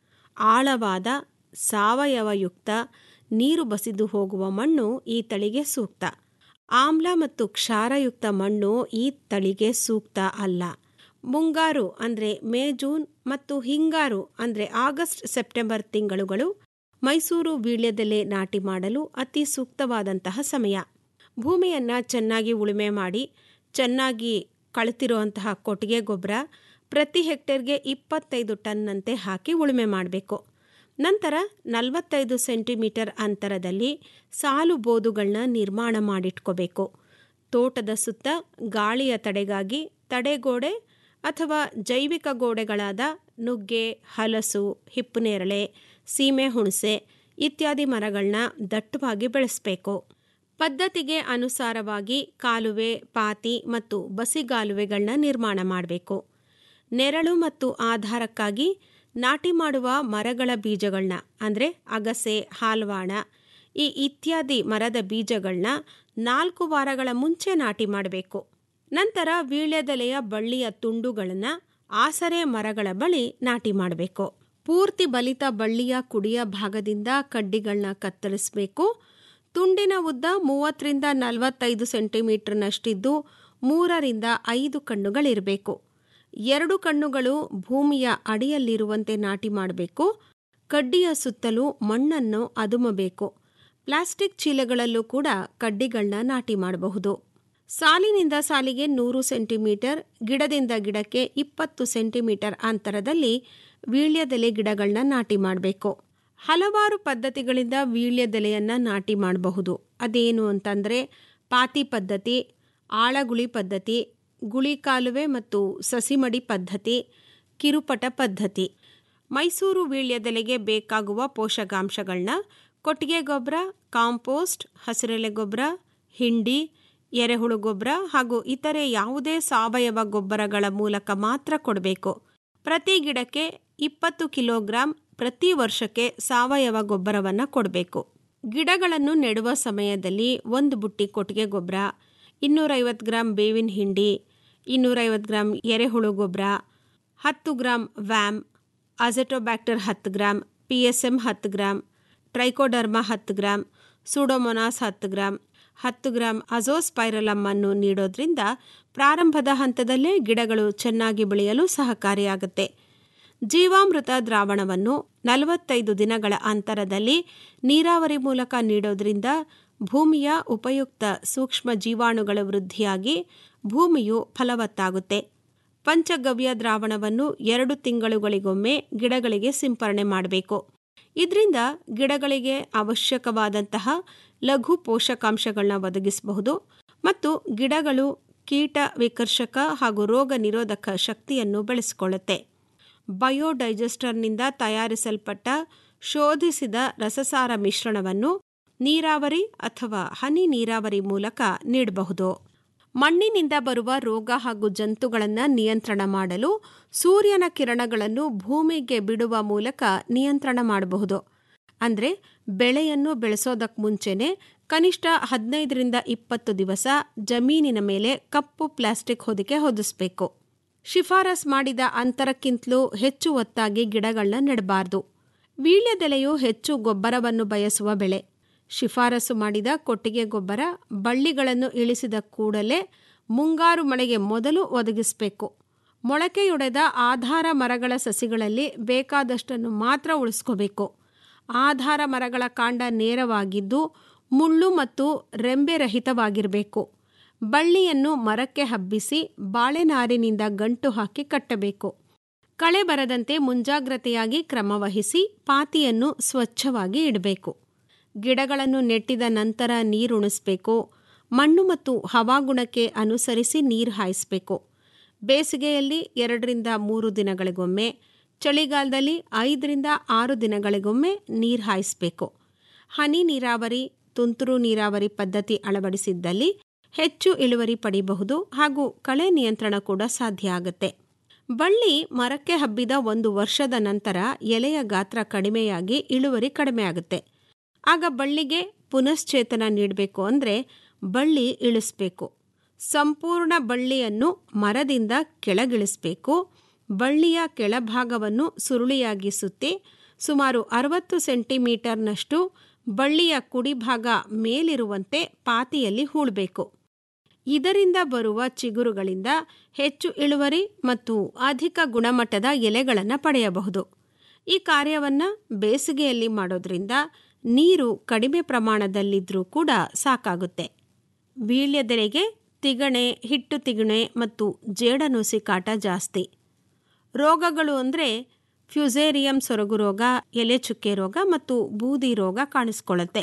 ಆಳವಾದ ಸಾವಯವಯುಕ್ತ ನೀರು ಬಸಿದು ಹೋಗುವ ಮಣ್ಣು ಈ ತಳಿಗೆ ಸೂಕ್ತ ಆಮ್ಲ ಮತ್ತು ಕ್ಷಾರಯುಕ್ತ ಮಣ್ಣು ಈ ತಳಿಗೆ ಸೂಕ್ತ ಅಲ್ಲ ಮುಂಗಾರು ಅಂದರೆ ಮೇ ಜೂನ್ ಮತ್ತು ಹಿಂಗಾರು ಅಂದರೆ ಆಗಸ್ಟ್ ಸೆಪ್ಟೆಂಬರ್ ತಿಂಗಳುಗಳು ಮೈಸೂರು ವೀಳ್ಯದೆಲೆ ನಾಟಿ ಮಾಡಲು ಅತಿ ಸೂಕ್ತವಾದಂತಹ ಸಮಯ ಭೂಮಿಯನ್ನು ಚೆನ್ನಾಗಿ ಉಳುಮೆ ಮಾಡಿ ಚೆನ್ನಾಗಿ ಕಳೆತಿರುವಂತಹ ಕೊಟ್ಟಿಗೆ ಗೊಬ್ಬರ ಪ್ರತಿ ಹೆಕ್ಟೇರ್ಗೆ ಇಪ್ಪತ್ತೈದು ಟನ್ನಂತೆ ಹಾಕಿ ಉಳುಮೆ ಮಾಡಬೇಕು ನಂತರ ನಲವತ್ತೈದು ಸೆಂಟಿಮೀಟರ್ ಅಂತರದಲ್ಲಿ ಸಾಲು ಬೋದುಗಳನ್ನ ನಿರ್ಮಾಣ ಮಾಡಿಟ್ಕೋಬೇಕು ತೋಟದ ಸುತ್ತ ಗಾಳಿಯ ತಡೆಗಾಗಿ ತಡೆಗೋಡೆ ಅಥವಾ ಜೈವಿಕ ಗೋಡೆಗಳಾದ ನುಗ್ಗೆ ಹಲಸು ಹಿಪ್ಪುನೇರಳೆ ಸೀಮೆ ಹುಣಸೆ ಇತ್ಯಾದಿ ಮರಗಳನ್ನ ದಟ್ಟವಾಗಿ ಬೆಳೆಸಬೇಕು ಪದ್ಧತಿಗೆ ಅನುಸಾರವಾಗಿ ಕಾಲುವೆ ಪಾತಿ ಮತ್ತು ಬಸಿಗಾಲುವೆಗಳನ್ನ ನಿರ್ಮಾಣ ಮಾಡಬೇಕು ನೆರಳು ಮತ್ತು ಆಧಾರಕ್ಕಾಗಿ ನಾಟಿ ಮಾಡುವ ಮರಗಳ ಬೀಜಗಳನ್ನ ಅಂದರೆ ಅಗಸೆ ಹಾಲ್ವಾಣ ಈ ಇತ್ಯಾದಿ ಮರದ ಬೀಜಗಳನ್ನ ನಾಲ್ಕು ವಾರಗಳ ಮುಂಚೆ ನಾಟಿ ಮಾಡಬೇಕು ನಂತರ ವೀಳ್ಯದೆಲೆಯ ಬಳ್ಳಿಯ ತುಂಡುಗಳನ್ನು ಆಸರೆ ಮರಗಳ ಬಳಿ ನಾಟಿ ಮಾಡಬೇಕು ಪೂರ್ತಿ ಬಲಿತ ಬಳ್ಳಿಯ ಕುಡಿಯ ಭಾಗದಿಂದ ಕಡ್ಡಿಗಳನ್ನ ಕತ್ತರಿಸಬೇಕು ತುಂಡಿನ ಉದ್ದ ಮೂವತ್ತರಿಂದ ನಲವತ್ತೈದು ಸೆಂಟಿಮೀಟರ್ನಷ್ಟಿದ್ದು ಮೂರರಿಂದ ಐದು ಕಣ್ಣುಗಳಿರಬೇಕು ಎರಡು ಕಣ್ಣುಗಳು ಭೂಮಿಯ ಅಡಿಯಲ್ಲಿರುವಂತೆ ನಾಟಿ ಮಾಡಬೇಕು ಕಡ್ಡಿಯ ಸುತ್ತಲೂ ಮಣ್ಣನ್ನು ಅದುಮಬೇಕು ಪ್ಲಾಸ್ಟಿಕ್ ಚೀಲಗಳಲ್ಲೂ ಕೂಡ ಕಡ್ಡಿಗಳನ್ನ ನಾಟಿ ಮಾಡಬಹುದು ಸಾಲಿನಿಂದ ಸಾಲಿಗೆ ನೂರು ಸೆಂಟಿಮೀಟರ್ ಗಿಡದಿಂದ ಗಿಡಕ್ಕೆ ಇಪ್ಪತ್ತು ಸೆಂಟಿಮೀಟರ್ ಅಂತರದಲ್ಲಿ ವೀಳ್ಯದೆಲೆ ಗಿಡಗಳನ್ನ ನಾಟಿ ಮಾಡಬೇಕು ಹಲವಾರು ಪದ್ಧತಿಗಳಿಂದ ವೀಳ್ಯದೆಲೆಯನ್ನು ನಾಟಿ ಮಾಡಬಹುದು ಅದೇನು ಅಂತಂದರೆ ಪಾತಿ ಪದ್ಧತಿ ಆಳಗುಳಿ ಪದ್ಧತಿ ಗುಳಿ ಕಾಲುವೆ ಮತ್ತು ಸಸಿಮಡಿ ಪದ್ಧತಿ ಕಿರುಪಟ ಪದ್ಧತಿ ಮೈಸೂರು ವೀಳ್ಯದೆಲೆಗೆ ಬೇಕಾಗುವ ಪೋಷಕಾಂಶಗಳನ್ನ ಕೊಟ್ಟಿಗೆ ಗೊಬ್ಬರ ಕಾಂಪೋಸ್ಟ್ ಹಸಿರೆಲೆ ಗೊಬ್ಬರ ಹಿಂಡಿ ಎರೆಹುಳು ಗೊಬ್ಬರ ಹಾಗೂ ಇತರೆ ಯಾವುದೇ ಸಾವಯವ ಗೊಬ್ಬರಗಳ ಮೂಲಕ ಮಾತ್ರ ಕೊಡಬೇಕು ಪ್ರತಿ ಗಿಡಕ್ಕೆ ಇಪ್ಪತ್ತು ಕಿಲೋಗ್ರಾಂ ಪ್ರತಿ ವರ್ಷಕ್ಕೆ ಸಾವಯವ ಗೊಬ್ಬರವನ್ನು ಕೊಡಬೇಕು ಗಿಡಗಳನ್ನು ನೆಡುವ ಸಮಯದಲ್ಲಿ ಒಂದು ಬುಟ್ಟಿ ಕೊಟ್ಟಿಗೆ ಗೊಬ್ಬರ ಇನ್ನೂರೈವತ್ತು ಗ್ರಾಂ ಬೇವಿನ ಹಿಂಡಿ ಇನ್ನೂರೈವತ್ತು ಗ್ರಾಂ ಎರೆಹುಳು ಗೊಬ್ಬರ ಹತ್ತು ಗ್ರಾಂ ವ್ಯಾಮ್ ಅಜೆಟೋಬ್ಯಾಕ್ಟರ್ ಹತ್ತು ಗ್ರಾಂ ಪಿ ಎಸ್ ಎಮ್ ಹತ್ತು ಗ್ರಾಂ ಟ್ರೈಕೋಡರ್ಮಾ ಹತ್ತು ಗ್ರಾಂ ಸೂಡೋಮೊನಾಸ್ ಹತ್ತು ಗ್ರಾಂ ಹತ್ತು ಗ್ರಾಂ ಅಜೋಸ್ಪೈರಲಮ್ ಅನ್ನು ನೀಡೋದ್ರಿಂದ ಪ್ರಾರಂಭದ ಹಂತದಲ್ಲೇ ಗಿಡಗಳು ಚೆನ್ನಾಗಿ ಬೆಳೆಯಲು ಸಹಕಾರಿಯಾಗುತ್ತೆ ಜೀವಾಮೃತ ದ್ರಾವಣವನ್ನು ನಲವತ್ತೈದು ದಿನಗಳ ಅಂತರದಲ್ಲಿ ನೀರಾವರಿ ಮೂಲಕ ನೀಡೋದ್ರಿಂದ ಭೂಮಿಯ ಉಪಯುಕ್ತ ಸೂಕ್ಷ್ಮ ಜೀವಾಣುಗಳ ವೃದ್ಧಿಯಾಗಿ ಭೂಮಿಯು ಫಲವತ್ತಾಗುತ್ತೆ ಪಂಚಗವ್ಯ ದ್ರಾವಣವನ್ನು ಎರಡು ತಿಂಗಳುಗಳಿಗೊಮ್ಮೆ ಗಿಡಗಳಿಗೆ ಸಿಂಪರಣೆ ಮಾಡಬೇಕು ಇದರಿಂದ ಗಿಡಗಳಿಗೆ ಅವಶ್ಯಕವಾದಂತಹ ಲಘು ಪೋಷಕಾಂಶಗಳನ್ನ ಒದಗಿಸಬಹುದು ಮತ್ತು ಗಿಡಗಳು ಕೀಟ ವಿಕರ್ಷಕ ಹಾಗೂ ರೋಗ ನಿರೋಧಕ ಶಕ್ತಿಯನ್ನು ಬೆಳೆಸಿಕೊಳ್ಳುತ್ತೆ ಬಯೋಡೈಜೆಸ್ಟರ್ನಿಂದ ತಯಾರಿಸಲ್ಪಟ್ಟ ಶೋಧಿಸಿದ ರಸಸಾರ ಮಿಶ್ರಣವನ್ನು ನೀರಾವರಿ ಅಥವಾ ಹನಿ ನೀರಾವರಿ ಮೂಲಕ ನೀಡಬಹುದು ಮಣ್ಣಿನಿಂದ ಬರುವ ರೋಗ ಹಾಗೂ ಜಂತುಗಳನ್ನು ನಿಯಂತ್ರಣ ಮಾಡಲು ಸೂರ್ಯನ ಕಿರಣಗಳನ್ನು ಭೂಮಿಗೆ ಬಿಡುವ ಮೂಲಕ ನಿಯಂತ್ರಣ ಮಾಡಬಹುದು ಅಂದರೆ ಬೆಳೆಯನ್ನು ಬೆಳೆಸೋದಕ್ಕೆ ಮುಂಚೆನೆ ಕನಿಷ್ಠ ಹದಿನೈದರಿಂದ ಇಪ್ಪತ್ತು ದಿವಸ ಜಮೀನಿನ ಮೇಲೆ ಕಪ್ಪು ಪ್ಲಾಸ್ಟಿಕ್ ಹೊದಿಕೆ ಹೊದಿಸಬೇಕು ಶಿಫಾರಸ್ ಮಾಡಿದ ಅಂತರಕ್ಕಿಂತಲೂ ಹೆಚ್ಚು ಒತ್ತಾಗಿ ಗಿಡಗಳನ್ನ ನೆಡಬಾರ್ದು ವೀಳ್ಯದೆಲೆಯು ಹೆಚ್ಚು ಗೊಬ್ಬರವನ್ನು ಬಯಸುವ ಬೆಳೆ ಶಿಫಾರಸು ಮಾಡಿದ ಕೊಟ್ಟಿಗೆ ಗೊಬ್ಬರ ಬಳ್ಳಿಗಳನ್ನು ಇಳಿಸಿದ ಕೂಡಲೇ ಮುಂಗಾರು ಮಳೆಗೆ ಮೊದಲು ಒದಗಿಸಬೇಕು ಮೊಳಕೆಯೊಡೆದ ಆಧಾರ ಮರಗಳ ಸಸಿಗಳಲ್ಲಿ ಬೇಕಾದಷ್ಟನ್ನು ಮಾತ್ರ ಉಳಿಸ್ಕೋಬೇಕು ಆಧಾರ ಮರಗಳ ಕಾಂಡ ನೇರವಾಗಿದ್ದು ಮುಳ್ಳು ಮತ್ತು ರೆಂಬೆ ರಹಿತವಾಗಿರಬೇಕು ಬಳ್ಳಿಯನ್ನು ಮರಕ್ಕೆ ಹಬ್ಬಿಸಿ ಬಾಳೆನಾರಿನಿಂದ ಗಂಟು ಹಾಕಿ ಕಟ್ಟಬೇಕು ಕಳೆ ಬರದಂತೆ ಮುಂಜಾಗ್ರತೆಯಾಗಿ ಕ್ರಮವಹಿಸಿ ಪಾತಿಯನ್ನು ಸ್ವಚ್ಛವಾಗಿ ಇಡಬೇಕು ಗಿಡಗಳನ್ನು ನೆಟ್ಟಿದ ನಂತರ ನೀರುಣಿಸಬೇಕು ಮಣ್ಣು ಮತ್ತು ಹವಾಗುಣಕ್ಕೆ ಅನುಸರಿಸಿ ನೀರು ಹಾಯಿಸಬೇಕು ಬೇಸಿಗೆಯಲ್ಲಿ ಎರಡರಿಂದ ಮೂರು ದಿನಗಳಿಗೊಮ್ಮೆ ಚಳಿಗಾಲದಲ್ಲಿ ಐದರಿಂದ ಆರು ದಿನಗಳಿಗೊಮ್ಮೆ ನೀರು ಹಾಯಿಸಬೇಕು ಹನಿ ನೀರಾವರಿ ತುಂತುರು ನೀರಾವರಿ ಪದ್ಧತಿ ಅಳವಡಿಸಿದ್ದಲ್ಲಿ ಹೆಚ್ಚು ಇಳುವರಿ ಪಡೆಯಬಹುದು ಹಾಗೂ ಕಳೆ ನಿಯಂತ್ರಣ ಕೂಡ ಸಾಧ್ಯ ಆಗುತ್ತೆ ಬಳ್ಳಿ ಮರಕ್ಕೆ ಹಬ್ಬಿದ ಒಂದು ವರ್ಷದ ನಂತರ ಎಲೆಯ ಗಾತ್ರ ಕಡಿಮೆಯಾಗಿ ಇಳುವರಿ ಕಡಿಮೆ ಆಗುತ್ತೆ ಆಗ ಬಳ್ಳಿಗೆ ಪುನಶ್ಚೇತನ ನೀಡಬೇಕು ಅಂದರೆ ಬಳ್ಳಿ ಇಳಿಸ್ಬೇಕು ಸಂಪೂರ್ಣ ಬಳ್ಳಿಯನ್ನು ಮರದಿಂದ ಕೆಳಗಿಳಿಸಬೇಕು ಬಳ್ಳಿಯ ಕೆಳಭಾಗವನ್ನು ಸುರುಳಿಯಾಗಿ ಸುತ್ತಿ ಸುಮಾರು ಅರವತ್ತು ಸೆಂಟಿಮೀಟರ್ನಷ್ಟು ಬಳ್ಳಿಯ ಕುಡಿಭಾಗ ಮೇಲಿರುವಂತೆ ಪಾತಿಯಲ್ಲಿ ಹೂಳಬೇಕು ಇದರಿಂದ ಬರುವ ಚಿಗುರುಗಳಿಂದ ಹೆಚ್ಚು ಇಳುವರಿ ಮತ್ತು ಅಧಿಕ ಗುಣಮಟ್ಟದ ಎಲೆಗಳನ್ನು ಪಡೆಯಬಹುದು ಈ ಕಾರ್ಯವನ್ನು ಬೇಸಿಗೆಯಲ್ಲಿ ಮಾಡೋದ್ರಿಂದ ನೀರು ಕಡಿಮೆ ಪ್ರಮಾಣದಲ್ಲಿದ್ದರೂ ಕೂಡ ಸಾಕಾಗುತ್ತೆ ವೀಳ್ಯದೆಲೆಗೆ ತಿಗಣೆ ಹಿಟ್ಟು ತಿಗಣೆ ಮತ್ತು ಜೇಡನುಸಿ ಕಾಟ ಜಾಸ್ತಿ ರೋಗಗಳು ಅಂದರೆ ಫ್ಯುಸೇರಿಯಂ ಸೊರಗು ರೋಗ ಎಲೆ ಚುಕ್ಕೆ ರೋಗ ಮತ್ತು ಬೂದಿ ರೋಗ ಕಾಣಿಸ್ಕೊಳ್ಳುತ್ತೆ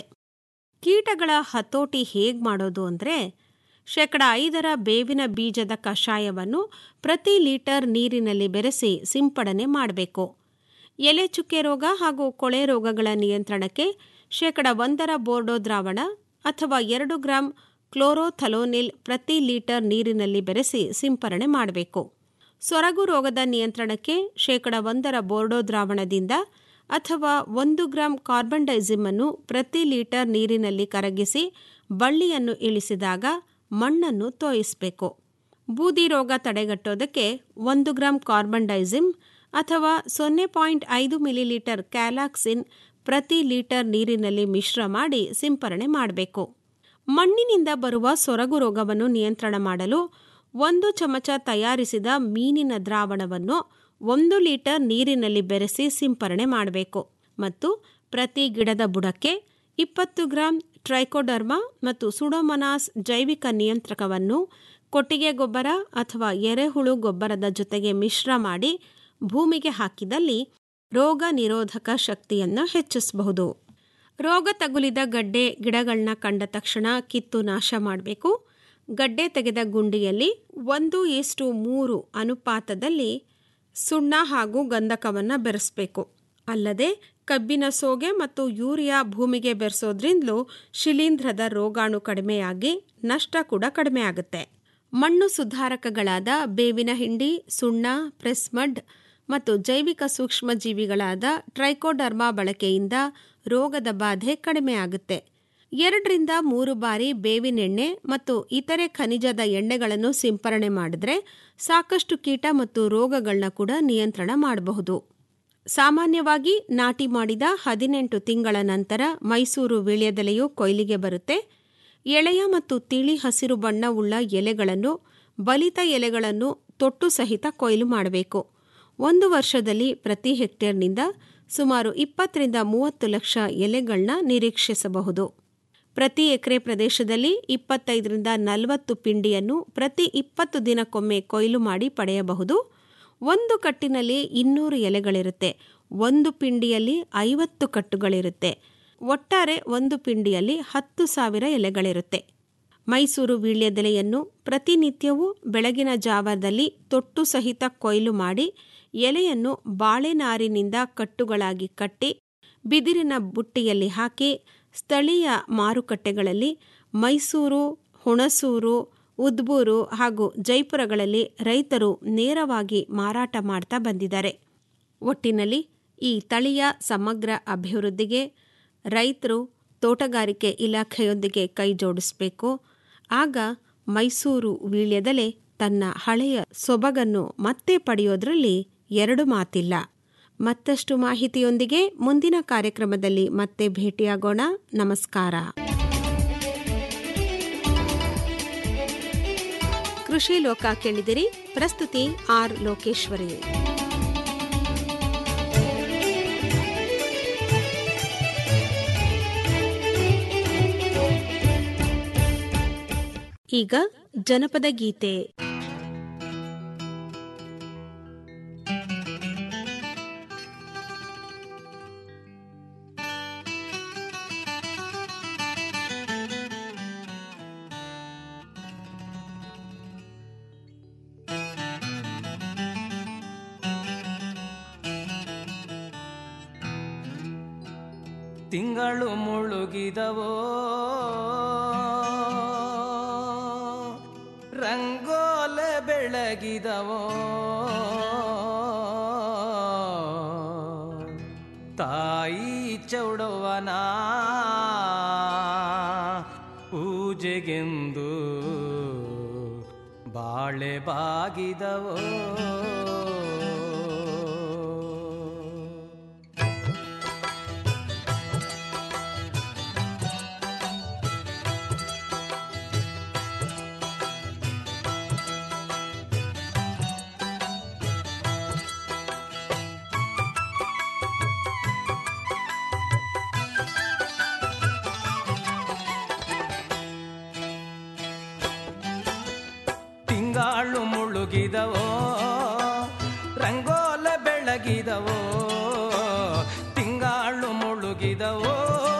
ಕೀಟಗಳ ಹತೋಟಿ ಹೇಗೆ ಮಾಡೋದು ಅಂದರೆ ಶೇಕಡ ಐದರ ಬೇವಿನ ಬೀಜದ ಕಷಾಯವನ್ನು ಪ್ರತಿ ಲೀಟರ್ ನೀರಿನಲ್ಲಿ ಬೆರೆಸಿ ಸಿಂಪಡಣೆ ಮಾಡಬೇಕು ಎಲೆ ಚುಕ್ಕೆ ರೋಗ ಹಾಗೂ ಕೊಳೆ ರೋಗಗಳ ನಿಯಂತ್ರಣಕ್ಕೆ ಶೇಕಡ ಒಂದರ ಬೋರ್ಡೋ ದ್ರಾವಣ ಅಥವಾ ಎರಡು ಗ್ರಾಂ ಕ್ಲೋರೋಥಲೋನಿಲ್ ಪ್ರತಿ ಲೀಟರ್ ನೀರಿನಲ್ಲಿ ಬೆರೆಸಿ ಸಿಂಪರಣೆ ಮಾಡಬೇಕು ಸೊರಗು ರೋಗದ ನಿಯಂತ್ರಣಕ್ಕೆ ಶೇಕಡ ಒಂದರ ಬೋರ್ಡೋ ದ್ರಾವಣದಿಂದ ಅಥವಾ ಒಂದು ಗ್ರಾಂ ಕಾರ್ಬನ್ ಡೈಸಿಮನ್ನು ಪ್ರತಿ ಲೀಟರ್ ನೀರಿನಲ್ಲಿ ಕರಗಿಸಿ ಬಳ್ಳಿಯನ್ನು ಇಳಿಸಿದಾಗ ಮಣ್ಣನ್ನು ತೋಯಿಸಬೇಕು ಬೂದಿ ರೋಗ ತಡೆಗಟ್ಟೋದಕ್ಕೆ ಒಂದು ಗ್ರಾಂ ಕಾರ್ಬನ್ ಡೈಸಿಮ್ ಅಥವಾ ಸೊನ್ನೆ ಪಾಯಿಂಟ್ ಐದು ಮಿಲಿಲೀಟರ್ ಕ್ಯಾಲಾಕ್ಸಿನ್ ಪ್ರತಿ ಲೀಟರ್ ನೀರಿನಲ್ಲಿ ಮಿಶ್ರ ಮಾಡಿ ಸಿಂಪರಣೆ ಮಾಡಬೇಕು ಮಣ್ಣಿನಿಂದ ಬರುವ ಸೊರಗು ರೋಗವನ್ನು ನಿಯಂತ್ರಣ ಮಾಡಲು ಒಂದು ಚಮಚ ತಯಾರಿಸಿದ ಮೀನಿನ ದ್ರಾವಣವನ್ನು ಒಂದು ಲೀಟರ್ ನೀರಿನಲ್ಲಿ ಬೆರೆಸಿ ಸಿಂಪರಣೆ ಮಾಡಬೇಕು ಮತ್ತು ಪ್ರತಿ ಗಿಡದ ಬುಡಕ್ಕೆ ಇಪ್ಪತ್ತು ಗ್ರಾಂ ಟ್ರೈಕೋಡರ್ಮಾ ಮತ್ತು ಸುಡೋಮನಾಸ್ ಜೈವಿಕ ನಿಯಂತ್ರಕವನ್ನು ಕೊಟ್ಟಿಗೆ ಗೊಬ್ಬರ ಅಥವಾ ಎರೆಹುಳು ಗೊಬ್ಬರದ ಜೊತೆಗೆ ಮಿಶ್ರ ಮಾಡಿ ಭೂಮಿಗೆ ಹಾಕಿದಲ್ಲಿ ರೋಗ ನಿರೋಧಕ ಶಕ್ತಿಯನ್ನು ಹೆಚ್ಚಿಸಬಹುದು ರೋಗ ತಗುಲಿದ ಗಡ್ಡೆ ಗಿಡಗಳನ್ನ ಕಂಡ ತಕ್ಷಣ ಕಿತ್ತು ನಾಶ ಮಾಡಬೇಕು ಗಡ್ಡೆ ತೆಗೆದ ಗುಂಡಿಯಲ್ಲಿ ಒಂದು ಈಸ್ಟು ಮೂರು ಅನುಪಾತದಲ್ಲಿ ಸುಣ್ಣ ಹಾಗೂ ಗಂಧಕವನ್ನು ಬೆರೆಸಬೇಕು ಅಲ್ಲದೆ ಕಬ್ಬಿನ ಸೋಗೆ ಮತ್ತು ಯೂರಿಯಾ ಭೂಮಿಗೆ ಬೆರೆಸೋದ್ರಿಂದಲೂ ಶಿಲೀಂಧ್ರದ ರೋಗಾಣು ಕಡಿಮೆಯಾಗಿ ನಷ್ಟ ಕೂಡ ಕಡಿಮೆ ಆಗುತ್ತೆ ಮಣ್ಣು ಸುಧಾರಕಗಳಾದ ಬೇವಿನ ಹಿಂಡಿ ಸುಣ್ಣ ಪ್ರೆಸ್ಮಡ್ ಮತ್ತು ಜೈವಿಕ ಸೂಕ್ಷ್ಮಜೀವಿಗಳಾದ ಟ್ರೈಕೋಡರ್ಮಾ ಬಳಕೆಯಿಂದ ರೋಗದ ಬಾಧೆ ಕಡಿಮೆ ಆಗುತ್ತೆ ಎರಡರಿಂದ ಮೂರು ಬಾರಿ ಬೇವಿನೆಣ್ಣೆ ಮತ್ತು ಇತರೆ ಖನಿಜದ ಎಣ್ಣೆಗಳನ್ನು ಸಿಂಪರಣೆ ಮಾಡಿದ್ರೆ ಸಾಕಷ್ಟು ಕೀಟ ಮತ್ತು ರೋಗಗಳನ್ನ ಕೂಡ ನಿಯಂತ್ರಣ ಮಾಡಬಹುದು ಸಾಮಾನ್ಯವಾಗಿ ನಾಟಿ ಮಾಡಿದ ಹದಿನೆಂಟು ತಿಂಗಳ ನಂತರ ಮೈಸೂರು ವೀಳ್ಯದೆಲೆಯು ಕೊಯ್ಲಿಗೆ ಬರುತ್ತೆ ಎಳೆಯ ಮತ್ತು ತಿಳಿ ಹಸಿರು ಬಣ್ಣವುಳ್ಳ ಎಲೆಗಳನ್ನು ಬಲಿತ ಎಲೆಗಳನ್ನು ತೊಟ್ಟು ಸಹಿತ ಕೊಯ್ಲು ಮಾಡಬೇಕು ಒಂದು ವರ್ಷದಲ್ಲಿ ಪ್ರತಿ ಹೆಕ್ಟೇರ್ನಿಂದ ಸುಮಾರು ಇಪ್ಪತ್ತರಿಂದ ಮೂವತ್ತು ಲಕ್ಷ ಎಲೆಗಳನ್ನ ನಿರೀಕ್ಷಿಸಬಹುದು ಪ್ರತಿ ಎಕರೆ ಪ್ರದೇಶದಲ್ಲಿ ಇಪ್ಪತ್ತೈದರಿಂದ ನಲವತ್ತು ಪಿಂಡಿಯನ್ನು ಪ್ರತಿ ಇಪ್ಪತ್ತು ದಿನಕ್ಕೊಮ್ಮೆ ಕೊಯ್ಲು ಮಾಡಿ ಪಡೆಯಬಹುದು ಒಂದು ಕಟ್ಟಿನಲ್ಲಿ ಇನ್ನೂರು ಎಲೆಗಳಿರುತ್ತೆ ಒಂದು ಪಿಂಡಿಯಲ್ಲಿ ಐವತ್ತು ಕಟ್ಟುಗಳಿರುತ್ತೆ ಒಟ್ಟಾರೆ ಒಂದು ಪಿಂಡಿಯಲ್ಲಿ ಹತ್ತು ಸಾವಿರ ಎಲೆಗಳಿರುತ್ತೆ ಮೈಸೂರು ವೀಳ್ಯದೆಲೆಯನ್ನು ಪ್ರತಿನಿತ್ಯವೂ ಬೆಳಗಿನ ಜಾವದಲ್ಲಿ ತೊಟ್ಟು ಸಹಿತ ಕೊಯ್ಲು ಮಾಡಿ ಎಲೆಯನ್ನು ಬಾಳೆನಾರಿನಿಂದ ಕಟ್ಟುಗಳಾಗಿ ಕಟ್ಟಿ ಬಿದಿರಿನ ಬುಟ್ಟಿಯಲ್ಲಿ ಹಾಕಿ ಸ್ಥಳೀಯ ಮಾರುಕಟ್ಟೆಗಳಲ್ಲಿ ಮೈಸೂರು ಹುಣಸೂರು ಉದ್ಬೂರು ಹಾಗೂ ಜೈಪುರಗಳಲ್ಲಿ ರೈತರು ನೇರವಾಗಿ ಮಾರಾಟ ಮಾಡ್ತಾ ಬಂದಿದ್ದಾರೆ ಒಟ್ಟಿನಲ್ಲಿ ಈ ತಳಿಯ ಸಮಗ್ರ ಅಭಿವೃದ್ಧಿಗೆ ರೈತರು ತೋಟಗಾರಿಕೆ ಇಲಾಖೆಯೊಂದಿಗೆ ಕೈ ಜೋಡಿಸಬೇಕು ಆಗ ಮೈಸೂರು ವೀಳ್ಯದೆಲೆ ತನ್ನ ಹಳೆಯ ಸೊಬಗನ್ನು ಮತ್ತೆ ಪಡೆಯೋದ್ರಲ್ಲಿ ಎರಡು ಮಾತಿಲ್ಲ ಮತ್ತಷ್ಟು ಮಾಹಿತಿಯೊಂದಿಗೆ ಮುಂದಿನ ಕಾರ್ಯಕ್ರಮದಲ್ಲಿ ಮತ್ತೆ ಭೇಟಿಯಾಗೋಣ ನಮಸ್ಕಾರ ಕೃಷಿ ಲೋಕ ಕೇಳಿದಿರಿ ಪ್ರಸ್ತುತಿ ಆರ್ ಲೋಕೇಶ್ವರಿ ಈಗ ಜನಪದ ಗೀತೆ ತಿಂಗಳು ಮುಳುಗಿದವೋ ರಂಗೋಲೆ ಬೆಳಗಿದವೋ ತಾಯಿ ಚೌಡವನ ಪೂಜೆಗೆಂದು ಬಾಳೆ ಬಾಗಿದವೋ ತಿಂಗಾಳು ಮುಳುಗಿದವೋ ರಂಗೋಲೆ ಬೆಳಗಿದವೋ ತಿಂಗಾಳು ಮುಳುಗಿದವೋ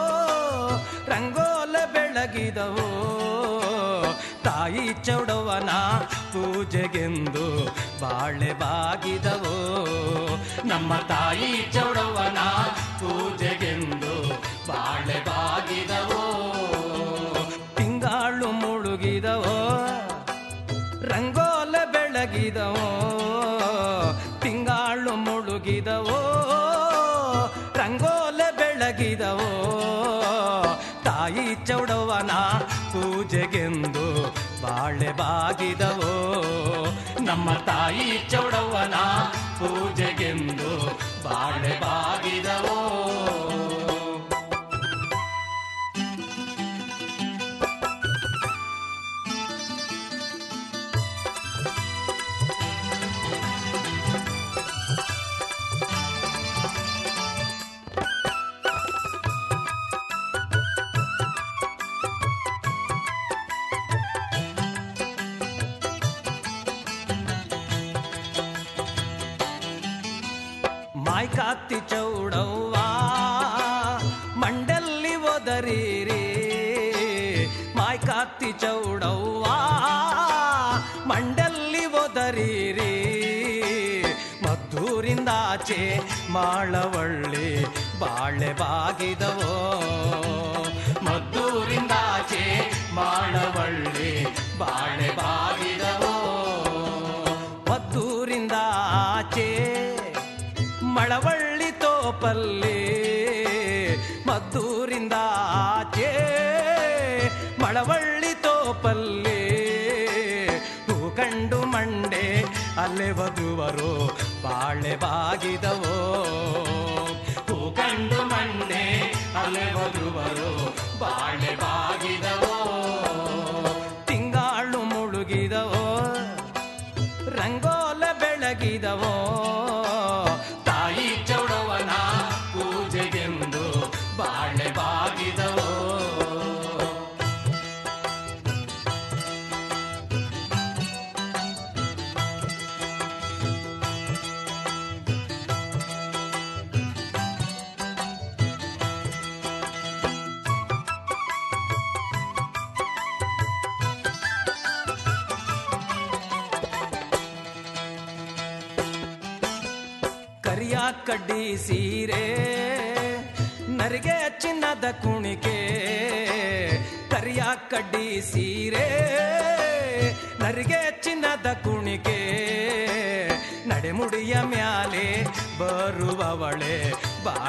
ರಂಗೋಲೆ ಬೆಳಗಿದವೋ ತಾಯಿ ಚೌಡವನ ಪೂಜೆಗೆಂದು ಬಾಳೆ ಬಾಗಿದವೋ ನಮ್ಮ ತಾಯಿ ಚೌಡವನ ಪೂಜೆಗೆಂದು ಬಾಳೆ ಬಾಗಿದವೋ ತಿಂಗಾಳು ಮುಳುಗಿದವೋ ರಂಗೋಲೆ ಬೆಳಗಿದವೋ ತಿಂಗಾಳು ಮುಳುಗಿದವೋ ರಂಗೋಲೆ ಬೆಳಗಿದವೋ ತಾಯಿ ಚೌಡವನ ಪೂಜೆಗೆಂದು ಬಾಳೆ ಬಾಗಿದವೋ ನಮ್ಮ ತಾಯಿ ಚೌಡವನ ಪೂಜೆಗೆಂದು ಬಾಳೆ ಬಾಗಿದವೋ ಮಾಯ್ ಕಾತಿ ಚೌಡವ್ವ ಮಂಡಲ್ಲಿ ಒದರಿರಿ ಮಾಯ್ ಕಾತಿ ಚೌಡವ್ವ ಮಂಡಲ್ಲಿ ಒದರಿರಿ ಮದ್ದೂರಿಂದ ಆಚೆ ಮಾಳವಳ್ಳಿ ಬಾಳೆ ಬಾಗಿದವೋ ಮದ್ದೂರಿಂದ ಆಚೆ ಮಾಳವಳ್ಳಿ ಬಾಳೆ ಬಾಗಿದವೋ ಮದ್ದೂರಿಂದ ಆಚೆ ಮಳವಳ್ಳಿ ತೋಪಲ್ಲಿ ಮದ್ದೂರಿಂದ ಆಚೆ ಮಳವಳ್ಳಿ ತೋಪಲ್ಲಿ ಹೂ ಕಂಡು ಮಂಡೆ ಅಲ್ಲೇ ವಧುವರು ಬಾಳೆ ಬಾಗಿದವೋ ಹೂ ಕಂಡು ಮಂಡೆ ಅಲ್ಲೇ ವಧುವರು ಬಾಳೆ ಬಾಗಿದವೋ ತಿಂಗಾಳು ಮುಳುಗಿದವೋ ರಂಗೋಲ ಬೆಳಗಿದವೋ ಕರಿಯ ಕಡ್ಡಿ ಸೀರೆ ನರಿಗೆ ಚಿನ್ನದ ಕುಣಿಕೆ ಕರಿಯ ಕಡ್ಡಿ ಸೀರೆ ನರಿಗೆ ಚಿನ್ನದ ಕುಣಿಕೆ ನಡೆಮುಡಿಯ ಮ್ಯಾಲೆ ಬರುವವಳೆ ಬಾ